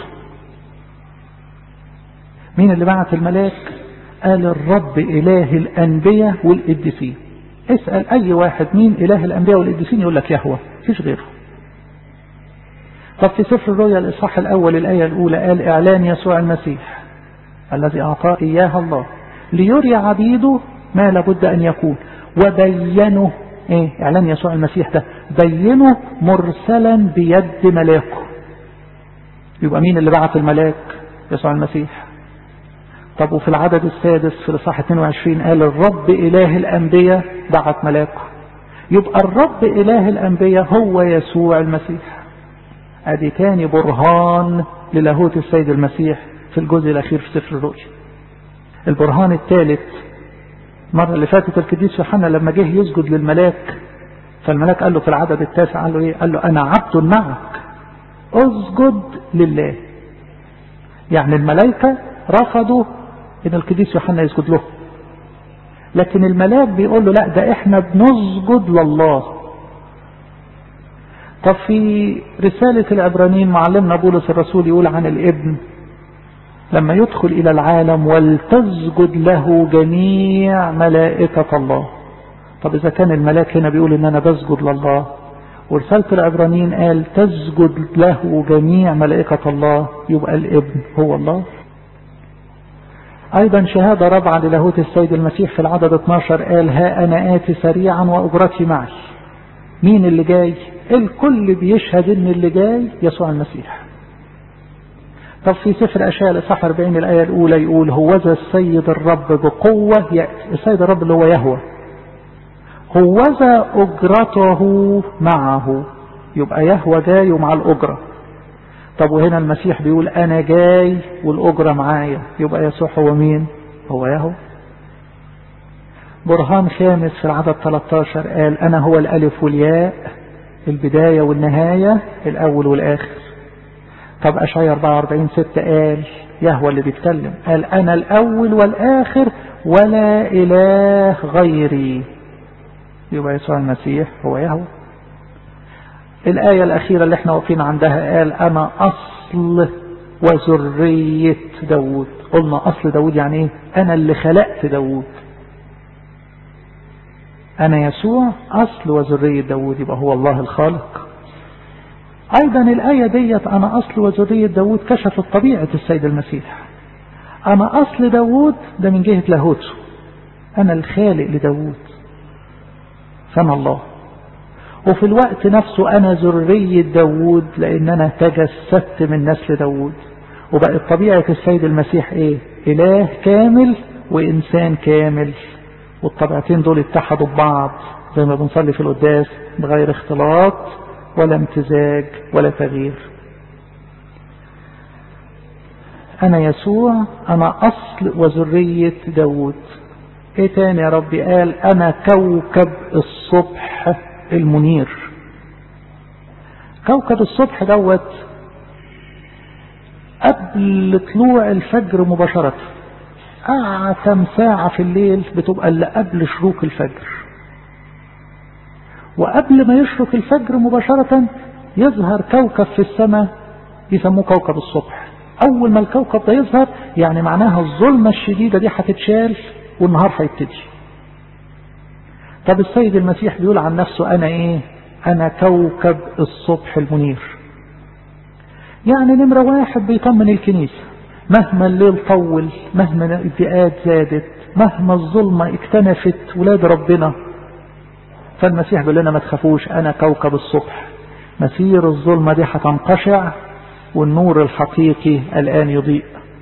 مين اللي بعت الملاك قال الرب إله الأنبياء والقديسين اسأل أي واحد مين إله الأنبياء والقديسين يقول لك يهوى فيش غيره طب في سفر الرؤيا الإصحاح الأول الآية الأولى قال إعلان يسوع المسيح الذي أعطاه إياها الله ليري عبيده ما لابد أن يكون وبينه إيه إعلان يسوع المسيح ده بينه مرسلا بيد ملاكه يبقى مين اللي بعت الملاك يسوع المسيح طب وفي العدد السادس في الإصحاح 22 قال الرب إله الأنبياء بعت ملاكه يبقى الرب إله الأنبياء هو يسوع المسيح ادي تاني برهان للاهوت السيد المسيح في الجزء الاخير في سفر الرؤيا البرهان الثالث المرة اللي فاتت القديس يوحنا لما جه يسجد للملاك فالملاك قال له في العدد التاسع قال له ايه قال له انا عبد معك اسجد لله يعني الملائكة رفضوا ان القديس يوحنا يسجد له لكن الملاك بيقول له لا ده احنا بنسجد لله طب في رسالة العبرانيين معلمنا بولس الرسول يقول عن الابن لما يدخل إلى العالم ولتسجد له جميع ملائكة الله طب إذا كان الملاك هنا بيقول إن أنا بسجد لله ورسالة العبرانيين قال تسجد له جميع ملائكة الله يبقى الابن هو الله أيضا شهادة رابعة للاهوت السيد المسيح في العدد 12 قال ها أنا آتي سريعا وأجرتي معي مين اللي جاي الكل بيشهد ان اللي جاي يسوع المسيح طب في سفر أشياء الإصحاح 40 الآية الأولى يقول هوذا السيد الرب بقوة يأتي السيد الرب اللي هو يهوى هوذا أجرته معه يبقى يهوى جاي ومع الأجرة طب وهنا المسيح بيقول أنا جاي والأجرة معايا يبقى يسوع هو مين هو يهوى برهان خامس في العدد 13 قال أنا هو الألف والياء البداية والنهاية الأول والآخر طب أشعي 44 6 قال يهوى اللي بيتكلم قال أنا الأول والآخر ولا إله غيري يبقى يسوع المسيح هو يهوى الآية الأخيرة اللي احنا واقفين عندها قال أنا أصل وذرية داود قلنا أصل داود يعني ايه أنا اللي خلقت داود أنا يسوع أصل وذرية داود يبقى هو الله الخالق أيضا الآية ديت أنا أصل وذرية داود كشفت طبيعة السيد المسيح أنا أصل داود ده من جهة لاهوته أنا الخالق لداود فأنا الله وفي الوقت نفسه أنا ذرية داود لأن أنا تجسدت من نسل داود وبقت طبيعة السيد المسيح إيه إله كامل وإنسان كامل والطبيعتين دول اتحدوا ببعض زي ما بنصلي في القداس بغير اختلاط ولا امتزاج ولا تغيير أنا يسوع أنا أصل وذرية داود إيه تاني يا ربي قال أنا كوكب الصبح المنير كوكب الصبح دوت قبل طلوع الفجر مباشرة أعتم ساعة في الليل بتبقى اللي قبل شروق الفجر وقبل ما يشرق الفجر مباشرة يظهر كوكب في السماء يسموه كوكب الصبح أول ما الكوكب ده يظهر يعني معناها الظلمة الشديدة دي هتتشال والنهار هيبتدي طب السيد المسيح بيقول عن نفسه أنا إيه أنا كوكب الصبح المنير يعني نمرة واحد بيطمن الكنيسة مهما الليل طول مهما الضيقات زادت مهما الظلمة اكتنفت ولاد ربنا فالمسيح بيقول لنا ما تخافوش أنا كوكب الصبح مسير الظلمة دي هتنقشع والنور الحقيقي الآن يضيء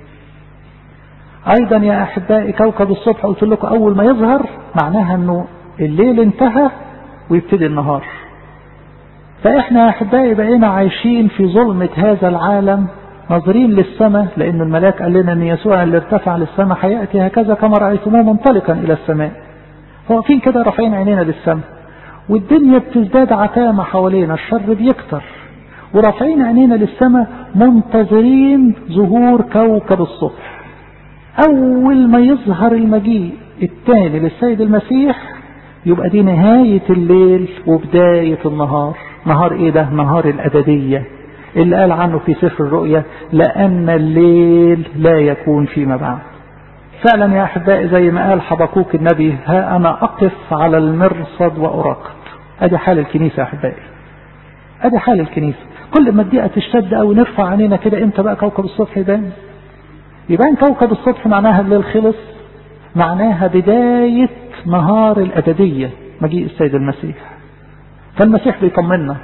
أيضا يا أحبائي كوكب الصبح قلت لكم أول ما يظهر معناها أنه الليل انتهى ويبتدي النهار فإحنا يا أحبائي بقينا عايشين في ظلمة هذا العالم ناظرين للسماء لأن الملاك قال لنا أن يسوع اللي ارتفع للسماء هيأتي هكذا كما رأيتموه منطلقا إلى السماء واقفين كده رافعين عينينا للسماء والدنيا بتزداد عتامة حوالينا الشر بيكتر ورافعين عينينا للسماء منتظرين ظهور كوكب الصبح أول ما يظهر المجيء الثاني للسيد المسيح يبقى دي نهاية الليل وبداية النهار نهار ايه ده نهار الأبدية اللي قال عنه في سفر الرؤيا لأن الليل لا يكون فيما بعد فعلا يا أحبائي زي ما قال حبقوك النبي ها أنا أقف على المرصد وأراقب أدي حال الكنيسة يا أحبائي أدي حال الكنيسة كل ما الدقيقة تشتد أو نرفع عينينا كده إمتى بقى كوكب الصبح يبان يبان كوكب الصبح معناها الليل خلص معناها بداية نهار الأبدية مجيء السيد المسيح فالمسيح بيطمنا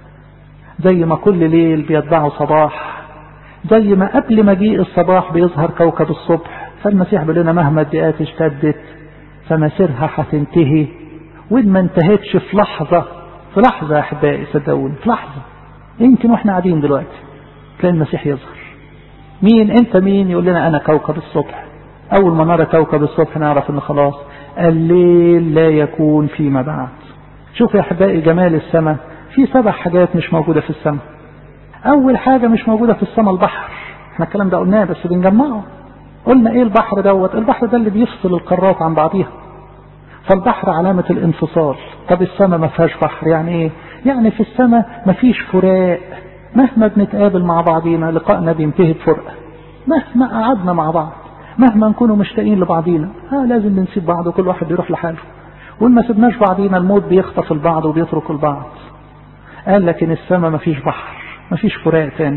زي ما كل ليل بيتبعه صباح زي ما قبل مجيء الصباح بيظهر كوكب الصبح فالمسيح بيقول لنا مهما الدقات اشتدت فمسيرها هتنتهي وإن ما انتهتش في لحظة في لحظة يا أحبائي صدقوني في لحظة يمكن واحنا قاعدين دلوقتي تلاقي المسيح يظهر مين انت مين يقول لنا انا كوكب الصبح اول ما نرى كوكب الصبح نعرف ان خلاص الليل لا يكون فيما بعد شوف يا احبائي جمال السماء في سبع حاجات مش موجودة في السماء اول حاجة مش موجودة في السماء البحر احنا الكلام ده قلناه بس بنجمعه قلنا ايه البحر دوت البحر ده اللي بيفصل القارات عن بعضيها فالبحر علامة الانفصال طب السماء ما فيهاش بحر يعني ايه يعني في السماء ما فيش فراق مهما بنتقابل مع بعضينا لقائنا بينتهي بفرقة مهما قعدنا مع بعض مهما نكونوا مشتاقين لبعضينا ها لازم بنسيب بعض وكل واحد يروح لحاله وإن ما سيبناش بعضينا الموت بيخطف البعض وبيترك البعض قال لكن السماء ما فيش بحر ما فيش فراق تاني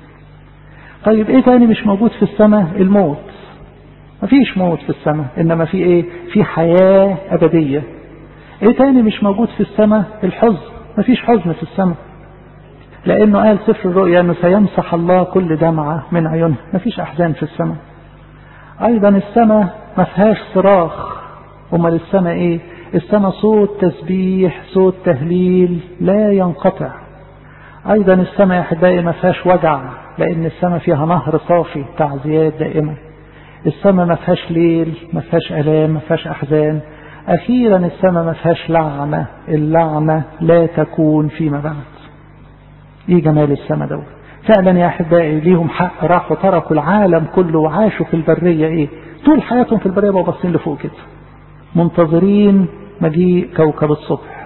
طيب ايه تاني مش موجود في السماء الموت ما فيش موت في السماء انما في ايه في حياة ابدية ايه تاني مش موجود في السماء الحزن ما فيش حزن في السماء لانه قال سفر الرؤيا انه سيمسح الله كل دمعة من عيونها ما فيش احزان في السماء ايضا السماء ما فيهاش صراخ امال السماء ايه السماء صوت تسبيح صوت تهليل لا ينقطع ايضا السماء يا احبائي ما فيهاش وجع لان السماء فيها نهر صافي تعزيات دائمة السماء ما فيهاش ليل ما فيهاش الام ما فيهاش احزان اخيرا السماء ما فيهاش لعنة اللعنة لا تكون فيما بعد ايه جمال السماء دوت فعلا يا احبائي ليهم حق راحوا تركوا العالم كله وعاشوا في البرية ايه طول حياتهم في البرية باصين لفوق كده منتظرين مجيء كوكب الصبح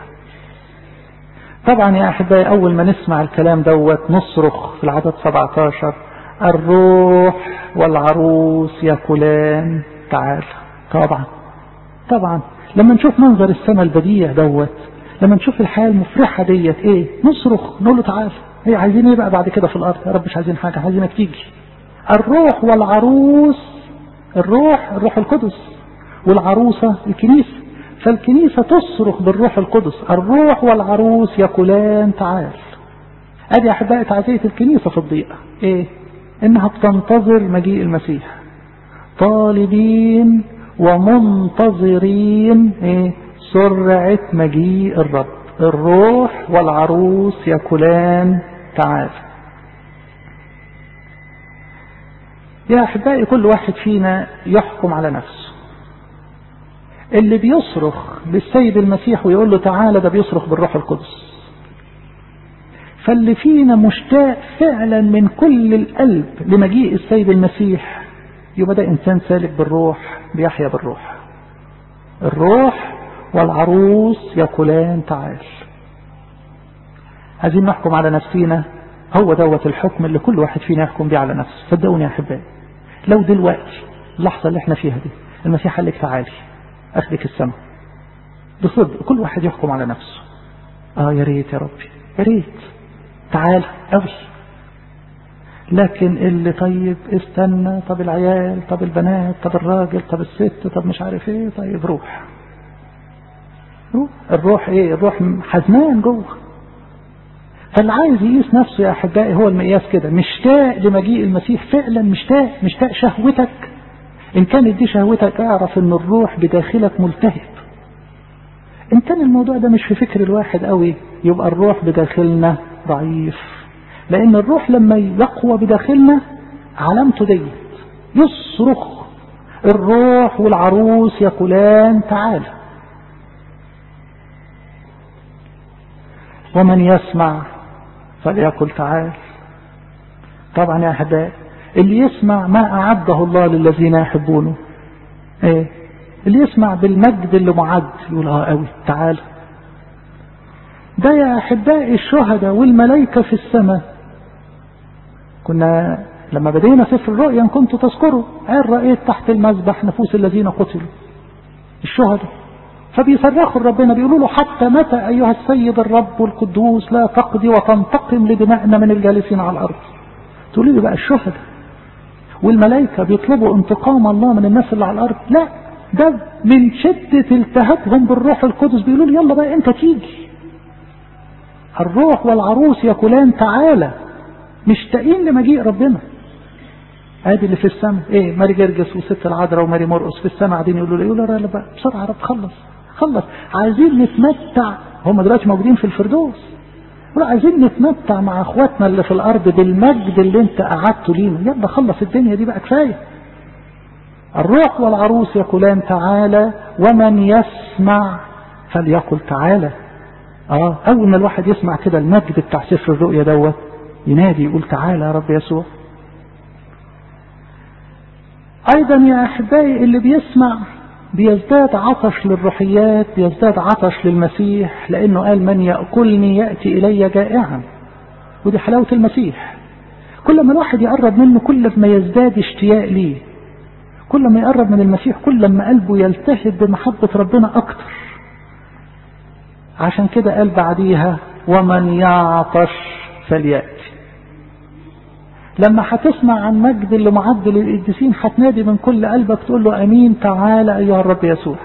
طبعا يا احبائي اول ما نسمع الكلام دوت نصرخ في العدد 17 الروح والعروس ياكلان تعال طبعا طبعا لما نشوف منظر السماء البديع دوت لما نشوف الحياة المفرحة ديت ايه نصرخ نقول له تعال ايه عايزين ايه بقى بعد كده في الارض يا رب مش عايزين حاجة عايزينك تيجي الروح والعروس الروح الروح القدس والعروسة الكنيسة فالكنيسة تصرخ بالروح القدس الروح والعروس يقولان تعال ادي احبائي تعزية الكنيسة في الضيقة ايه انها بتنتظر مجيء المسيح طالبين ومنتظرين ايه سرعة مجيء الرب الروح والعروس يقولان تعال يا أحبائي كل واحد فينا يحكم على نفسه اللي بيصرخ للسيد المسيح ويقول له تعالى ده بيصرخ بالروح القدس فاللي فينا مشتاق فعلا من كل القلب لمجيء السيد المسيح يبقى ده إنسان سالك بالروح بيحيا بالروح الروح والعروس يقولان تعال عايزين نحكم على نفسينا هو دوت الحكم اللي كل واحد فينا يحكم بيه على نفسه صدقوني يا احبائي لو دلوقتي اللحظه اللي احنا فيها دي المسيح قال لك تعالي اخدك السماء بصدق كل واحد يحكم على نفسه اه يا ريت يا ربي يا ريت تعال قوي لكن اللي طيب استنى طب العيال طب البنات طب الراجل طب الست طب مش عارف ايه طيب روح روح الروح ايه الروح حزمان جوه فاللي عايز يقيس نفسه يا احبائي هو المقياس كده مشتاق لمجيء المسيح فعلا مشتاق مشتاق شهوتك ان كانت دي شهوتك اعرف ان الروح بداخلك ملتهب ان كان الموضوع ده مش في فكر الواحد قوي يبقى الروح بداخلنا ضعيف لان الروح لما يقوى بداخلنا علامته ديت يصرخ الروح والعروس يقولان تعالى ومن يسمع فليقل تعال طبعا يا احبائي اللي يسمع ما اعده الله للذين يحبونه ايه اللي يسمع بالمجد اللي معد يقول اه قوي تعال ده يا احبائي الشهداء والملائكه في السماء كنا لما بدينا سفر الرؤيا ان كنتوا تذكروا قال رايت تحت المذبح نفوس الذين قتلوا الشهداء فبيصرخوا ربنا بيقولوا له حتى متى ايها السيد الرب القدوس لا تقضي وتنتقم لدمائنا من الجالسين على الارض تقولوا لي بقى الشهداء والملائكه بيطلبوا انتقام الله من الناس اللي على الارض لا ده من شدة التهابهم بالروح القدس بيقولوا لي يلا بقى انت تيجي الروح والعروس يقولان تعالى مشتاقين لمجيء ربنا ادي اللي في السماء ايه ماري جرجس وست العذراء وماري مرقس في السماء قاعدين يقولوا لي يقولوا لا بقى بسرعه يا رب خلص خلص عايزين نتمتع هم دلوقتي موجودين في الفردوس ولا عايزين نتمتع مع اخواتنا اللي في الارض بالمجد اللي انت قعدته لينا يلا خلص الدنيا دي بقى كفايه الروح والعروس يقولان تعالى ومن يسمع فليقل تعالى اه اول ما الواحد يسمع كده المجد بتاع سفر الرؤيا دوت ينادي يقول تعالى يا رب يسوع ايضا يا احبائي اللي بيسمع بيزداد عطش للروحيات بيزداد عطش للمسيح لانه قال من ياكلني ياتي الي جائعا ودي حلاوه المسيح كل ما الواحد يقرب منه كل ما يزداد اشتياق ليه كل ما يقرب من المسيح كل ما قلبه يلتهب بمحبة ربنا أكتر عشان كده قال بعديها ومن يعطش فليأتي لما هتسمع عن مجد اللي معد للقديسين هتنادي من كل قلبك تقول له امين تعالى ايها الرب يسوع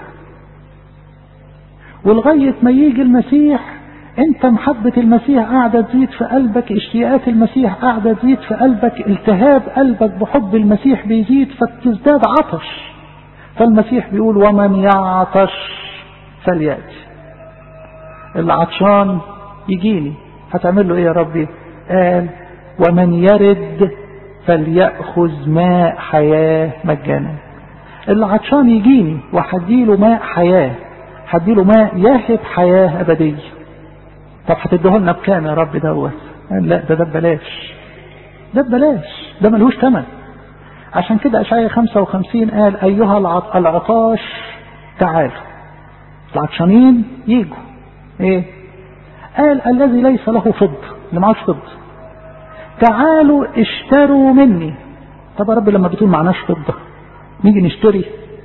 ولغايه ما يجي المسيح انت محبة المسيح قاعدة تزيد في قلبك اشتياقات المسيح قاعدة تزيد في قلبك التهاب قلبك بحب المسيح بيزيد فتزداد عطش فالمسيح بيقول ومن يعطش فليأتي العطشان يجيني هتعمل له ايه يا ربي قال ومن يرد فليأخذ ماء حياة مجانا العطشان يجيني وهديله ماء حياة هديله ماء يهب حياة أبدية طب هتديه لنا بكام يا رب دوت لا ده ده ببلاش ده ببلاش ده ملهوش ثمن عشان كده أشعية 55 قال أيها العطاش تعالوا العطشانين يجوا ايه قال الذي ليس له فضة اللي معهوش فضة تعالوا اشتروا مني طب يا رب لما بتقول معناش فضة نيجي نشتري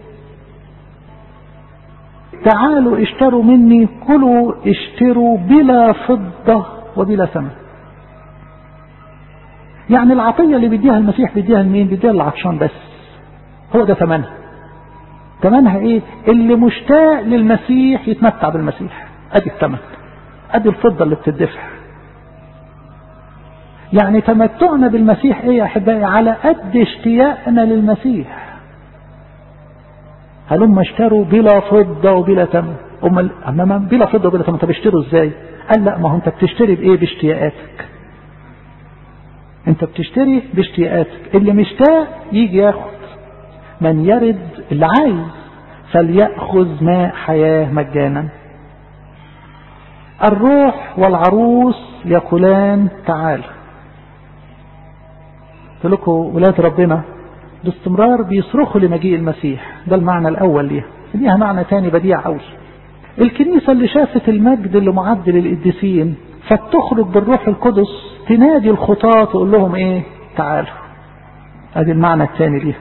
تعالوا اشتروا مني كلوا اشتروا بلا فضة وبلا ثمن يعني العطية اللي بيديها المسيح بيديها لمين بيديها للعطشان بس هو ده ثمنها ثمنها ايه اللي مشتاق للمسيح يتمتع بالمسيح ادي الثمن ادي الفضة اللي بتدفع يعني تمتعنا بالمسيح ايه يا احبائي على قد اشتياقنا للمسيح هلما اشتروا بلا فضة وبلا ثمن أما أما بلا فضة وبلا ثمن طب اشتروا ازاي قال لا ما هو انت بتشتري بايه باشتياقاتك انت بتشتري باشتياقاتك اللي مشتاق يجي ياخد من يرد اللي عايز فليأخذ ماء حياة مجانا الروح والعروس يقولان تعال قلت لكم ولاد ربنا باستمرار بيصرخوا لمجيء المسيح ده المعنى الأول ليها ليها معنى تاني بديع قوي الكنيسة اللي شافت المجد اللي معد للقديسين فتخرج بالروح القدس تنادي الخطاة تقول لهم ايه تعالوا ادي المعنى الثاني ليها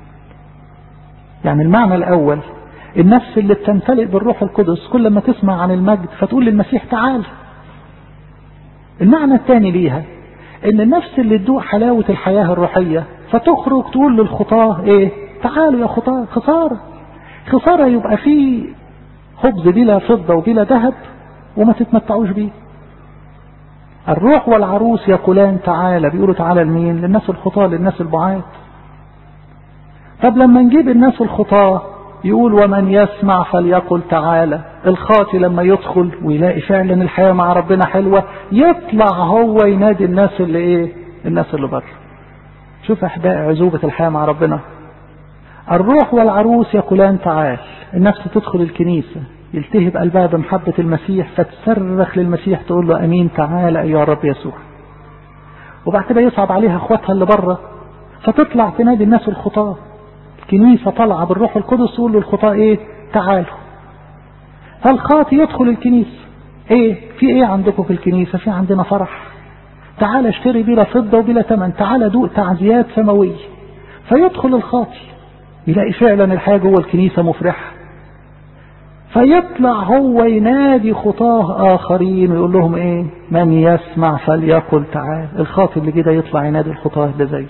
يعني المعنى الاول النفس اللي بتمتلئ بالروح القدس كل ما تسمع عن المجد فتقول للمسيح تعال المعنى الثاني ليها ان النفس اللي تدوق حلاوة الحياة الروحية فتخرج تقول للخطاة ايه تعالوا يا خطاة خسارة خسارة يبقى فيه خبز بلا فضة وبلا ذهب وما تتمتعوش بيه الروح والعروس يقولان تعالى بيقولوا تعالى لمين للناس الخطاة للناس البعاد طب لما نجيب الناس الخطاة يقول ومن يسمع فليقل تعالى الخاطي لما يدخل ويلاقي فعلا الحياة مع ربنا حلوة يطلع هو ينادي الناس اللي ايه الناس اللي بره شوف احباء عزوبة الحياة مع ربنا الروح والعروس يقولان تعال النفس تدخل الكنيسة يلتهب قلبها بمحبة المسيح فتصرخ للمسيح تقول له امين تعال ايها الرب يسوع وبعد كده يصعب عليها اخواتها اللي بره فتطلع تنادي الناس الخطاه الكنيسة طالعة بالروح القدس تقول للخطاة ايه تعالوا فالخاطي يدخل الكنيسة ايه في ايه عندكم في الكنيسة في عندنا فرح تعال اشتري بلا فضة وبلا ثمن تعال دوق تعزيات سماوية فيدخل الخاطي يلاقي فعلا الحياة جوه الكنيسة مفرحة فيطلع هو ينادي خطاه آخرين ويقول لهم ايه من يسمع فليقل تعال الخاطي اللي كده يطلع ينادي الخطاه اللي زيه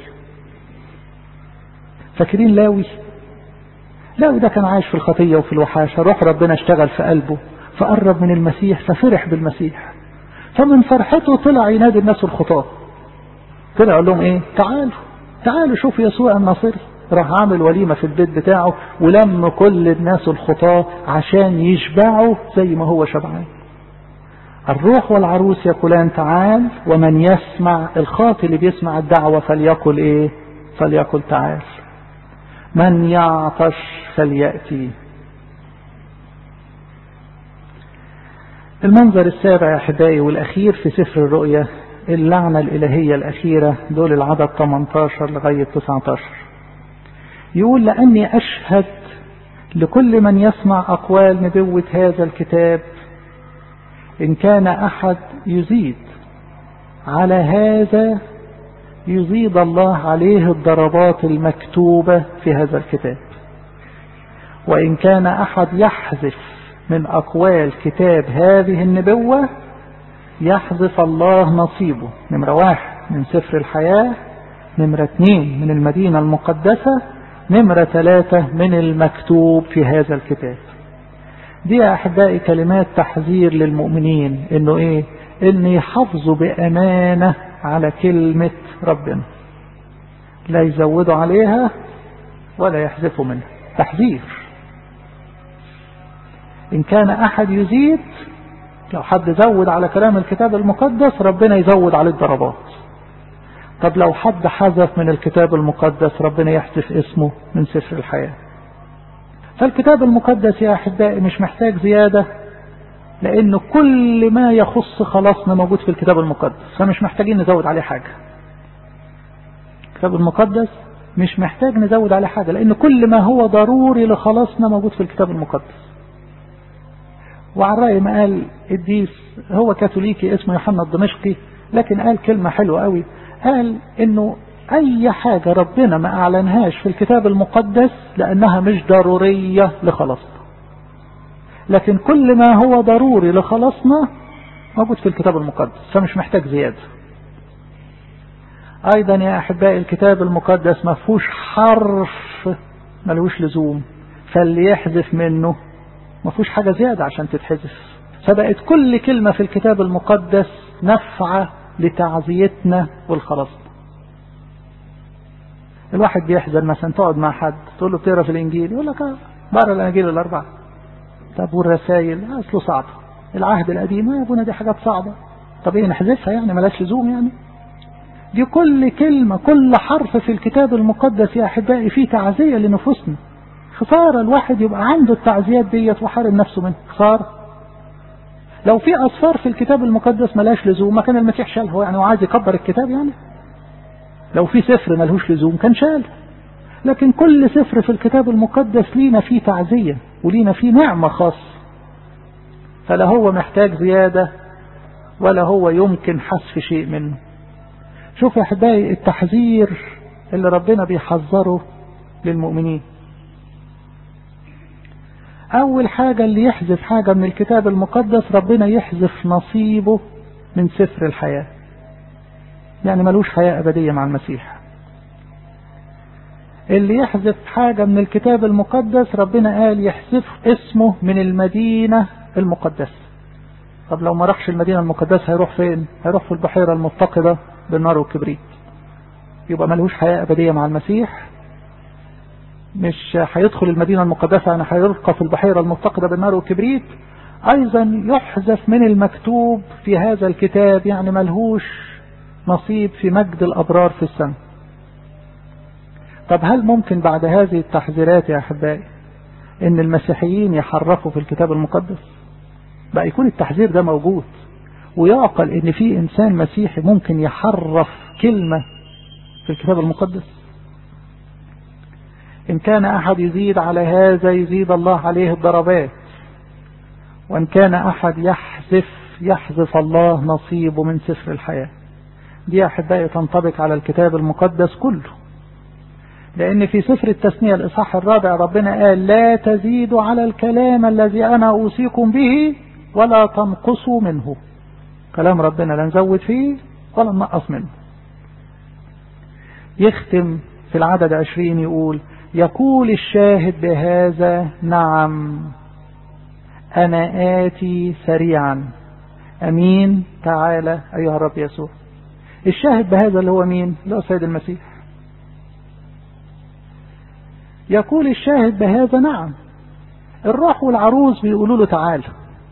فاكرين لاوي لاوي ده كان عايش في الخطية وفي الوحاشة روح ربنا اشتغل في قلبه فقرب من المسيح ففرح بالمسيح فمن فرحته طلع ينادي الناس الخطاة طلع قال لهم ايه تعالوا تعالوا شوفوا يسوع الناصري راح عامل وليمة في البيت بتاعه ولم كل الناس الخطاة عشان يشبعوا زي ما هو شبعان الروح والعروس يقولان تعال ومن يسمع الخاطي اللي بيسمع الدعوة فليقل ايه فليقل تعال من يعطش فليأتي المنظر السابع يا أحبائي والأخير في سفر الرؤيا اللعنة الإلهية الأخيرة دول العدد 18 لغاية 19 يقول لأني أشهد لكل من يسمع أقوال نبوة هذا الكتاب إن كان أحد يزيد على هذا يزيد الله عليه الضربات المكتوبة في هذا الكتاب وإن كان أحد يحذف من أقوال كتاب هذه النبوة يحذف الله نصيبه نمرة واحد من سفر الحياة نمرة اثنين من المدينة المقدسة نمرة ثلاثة من المكتوب في هذا الكتاب دي يا أحبائي كلمات تحذير للمؤمنين إنه إيه إن يحافظوا بأمانة على كلمة ربنا لا يزودوا عليها ولا يحذفوا منها تحذير إن كان أحد يزيد لو حد زود على كلام الكتاب المقدس ربنا يزود عليه الضربات طب لو حد حذف من الكتاب المقدس ربنا يحذف اسمه من سفر الحياة فالكتاب المقدس يا أحبائي مش محتاج زيادة لأنه كل ما يخص خلاصنا موجود في الكتاب المقدس فمش محتاجين نزود عليه حاجة الكتاب المقدس مش محتاج نزود عليه حاجة لأن كل ما هو ضروري لخلاصنا موجود في الكتاب المقدس وعلى رأي ما قال الديس هو كاثوليكي اسمه يوحنا الدمشقي لكن قال كلمة حلوة قوي قال انه اي حاجة ربنا ما اعلنهاش في الكتاب المقدس لانها مش ضرورية لخلاصنا لكن كل ما هو ضروري لخلاصنا موجود في الكتاب المقدس فمش محتاج زيادة ايضا يا احبائي الكتاب المقدس ما فيهوش حرف ملوش لزوم فاللي يحذف منه ما فيهوش حاجة زيادة عشان تتحذف فبقت كل كلمة في الكتاب المقدس نفعة لتعزيتنا والخلاصنا الواحد بيحزن مثلا تقعد مع حد تقول له بتقرا في الانجيل يقول لك اه بقرا الاناجيل الاربعه طب والرسائل اصله صعبه العهد القديم يا ابونا دي حاجات صعبه طب ايه نحذفها يعني ملاش لزوم يعني دي كل كلمه كل حرف في الكتاب المقدس يا احبائي فيه تعزيه لنفوسنا خساره الواحد يبقى عنده التعزيات ديت وحارم نفسه منها خساره لو في أصفار في الكتاب المقدس ملاش لزوم ما كان المسيح شالها يعني هو عايز يكبر الكتاب يعني لو في سفر ملهوش لزوم كان شال لكن كل سفر في الكتاب المقدس لينا فيه تعزية ولينا فيه نعمة خاصة فلا هو محتاج زيادة ولا هو يمكن حذف شيء منه شوف يا احبائي التحذير اللي ربنا بيحذره للمؤمنين اول حاجة اللي يحذف حاجة من الكتاب المقدس ربنا يحذف نصيبه من سفر الحياة يعني ملوش حياة ابدية مع المسيح اللي يحذف حاجة من الكتاب المقدس ربنا قال يحذف اسمه من المدينة المقدسة طب لو ما راحش المدينة المقدسة هيروح فين هيروح في البحيرة المفتقدة بالنار والكبريت يبقى ملهوش حياة أبدية مع المسيح مش هيدخل المدينة المقدسة يعني هيلقى في البحيرة المفتقدة بالنار والكبريت أيضا يحذف من المكتوب في هذا الكتاب يعني ملهوش نصيب في مجد الأبرار في السماء طب هل ممكن بعد هذه التحذيرات يا أحبائي إن المسيحيين يحرفوا في الكتاب المقدس بقى يكون التحذير ده موجود ويعقل إن في إنسان مسيحي ممكن يحرف كلمة في الكتاب المقدس إن كان أحد يزيد على هذا يزيد الله عليه الضربات وإن كان أحد يحذف يحذف الله نصيبه من سفر الحياة دي أحبائي تنطبق على الكتاب المقدس كله لأن في سفر التثنية الإصحاح الرابع ربنا قال لا تزيدوا على الكلام الذي أنا أوصيكم به ولا تنقصوا منه كلام ربنا لا نزود فيه ولا ننقص منه يختم في العدد عشرين يقول يقول الشاهد بهذا نعم أنا آتي سريعا أمين تعالى أيها الرب يسوع الشاهد بهذا اللي هو مين اللي هو السيد المسيح يقول الشاهد بهذا نعم الروح والعروس بيقولوا له تعالى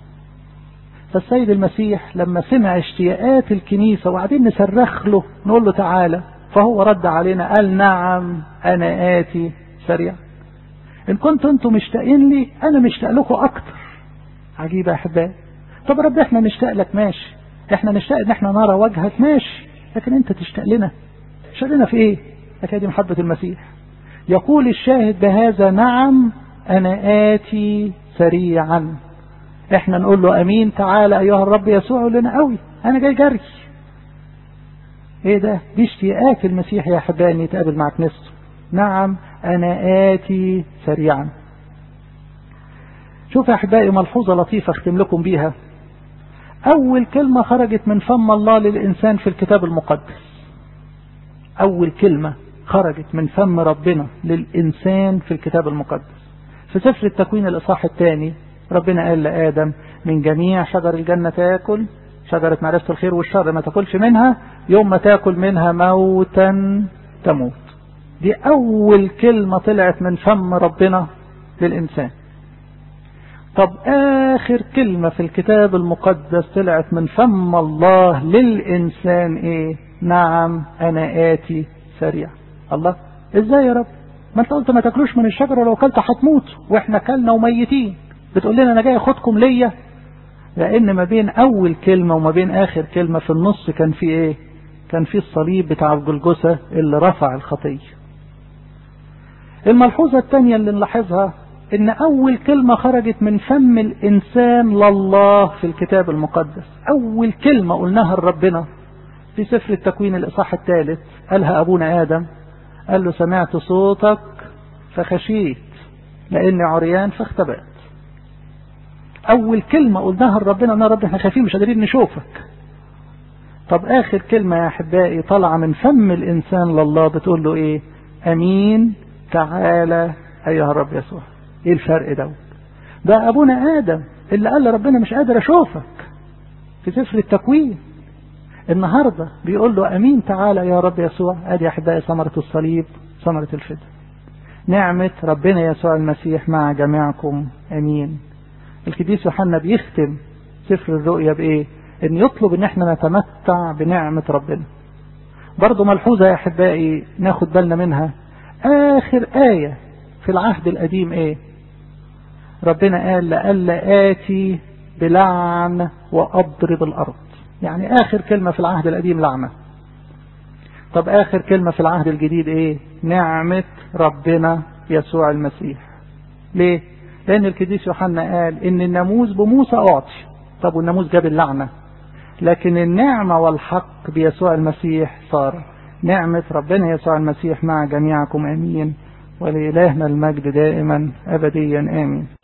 فالسيد المسيح لما سمع اشتياقات الكنيسة وقاعدين نصرخ له نقول له تعالى فهو رد علينا قال نعم أنا آتي سريع إن كنتوا أنتم مشتاقين لي أنا مشتاق لكم أكتر عجيبة يا أحبائي طب رب إحنا نشتاق لك ماشي إحنا نشتاق إن إحنا نرى وجهك ماشي لكن أنت تشتاق لنا تشتاق لنا في إيه؟ لكن دي محبة المسيح يقول الشاهد بهذا نعم أنا آتي سريعا إحنا نقول له أمين تعالى أيها الرب يسوع لنا قوي أنا جاي جري ايه ده دي اشتياقات المسيح يا احبائي ان يتقابل مع كنيسته نعم انا اتي سريعا شوف يا احبائي ملحوظه لطيفه اختم لكم بيها اول كلمه خرجت من فم الله للانسان في الكتاب المقدس اول كلمه خرجت من فم ربنا للانسان في الكتاب المقدس في سفر التكوين الاصحاح الثاني ربنا قال لادم من جميع شجر الجنه تاكل شجرة معرفة الخير والشر ما تاكلش منها يوم ما تاكل منها موتا تموت دي أول كلمة طلعت من فم ربنا للإنسان طب آخر كلمة في الكتاب المقدس طلعت من فم الله للإنسان إيه نعم أنا آتي سريع الله إزاي يا رب ما أنت قلت ما تاكلوش من الشجرة لو أكلت هتموت وإحنا كلنا وميتين بتقول لنا أنا جاي أخدكم ليا لأن ما بين أول كلمة وما بين آخر كلمة في النص كان في إيه كان في الصليب بتاع الجلجسة اللي رفع الخطية الملحوظة الثانية اللي نلاحظها إن أول كلمة خرجت من فم الإنسان لله في الكتاب المقدس أول كلمة قلناها لربنا في سفر التكوين الإصحاح الثالث قالها أبونا آدم قال له سمعت صوتك فخشيت لأني عريان فاختبأت أول كلمة قلناها لربنا أنا رب احنا خايفين مش قادرين نشوفك طب آخر كلمة يا أحبائي طالعة من فم الإنسان لله بتقول له إيه أمين تعالى أيها الرب يسوع إيه الفرق ده ده أبونا آدم اللي قال لربنا مش قادر أشوفك في سفر التكوين النهاردة بيقول له أمين تعالى يا رب يسوع أدي يا أحبائي ثمرة الصليب ثمرة الفداء نعمة ربنا يسوع المسيح مع جميعكم أمين القديس يوحنا بيختم سفر الرؤيا بايه ان يطلب ان احنا نتمتع بنعمة ربنا برضو ملحوظة يا احبائي ناخد بالنا منها اخر آية في العهد القديم ايه ربنا قال لألا آتي بلعن وأضرب الأرض يعني آخر كلمة في العهد القديم لعنة طب آخر كلمة في العهد الجديد ايه نعمة ربنا يسوع المسيح ليه لأن القديس يوحنا قال إن الناموس بموسى أعطي طب والناموس جاب اللعنة لكن النعمة والحق بيسوع المسيح صار نعمة ربنا يسوع المسيح مع جميعكم آمين ولإلهنا المجد دائما أبديا آمين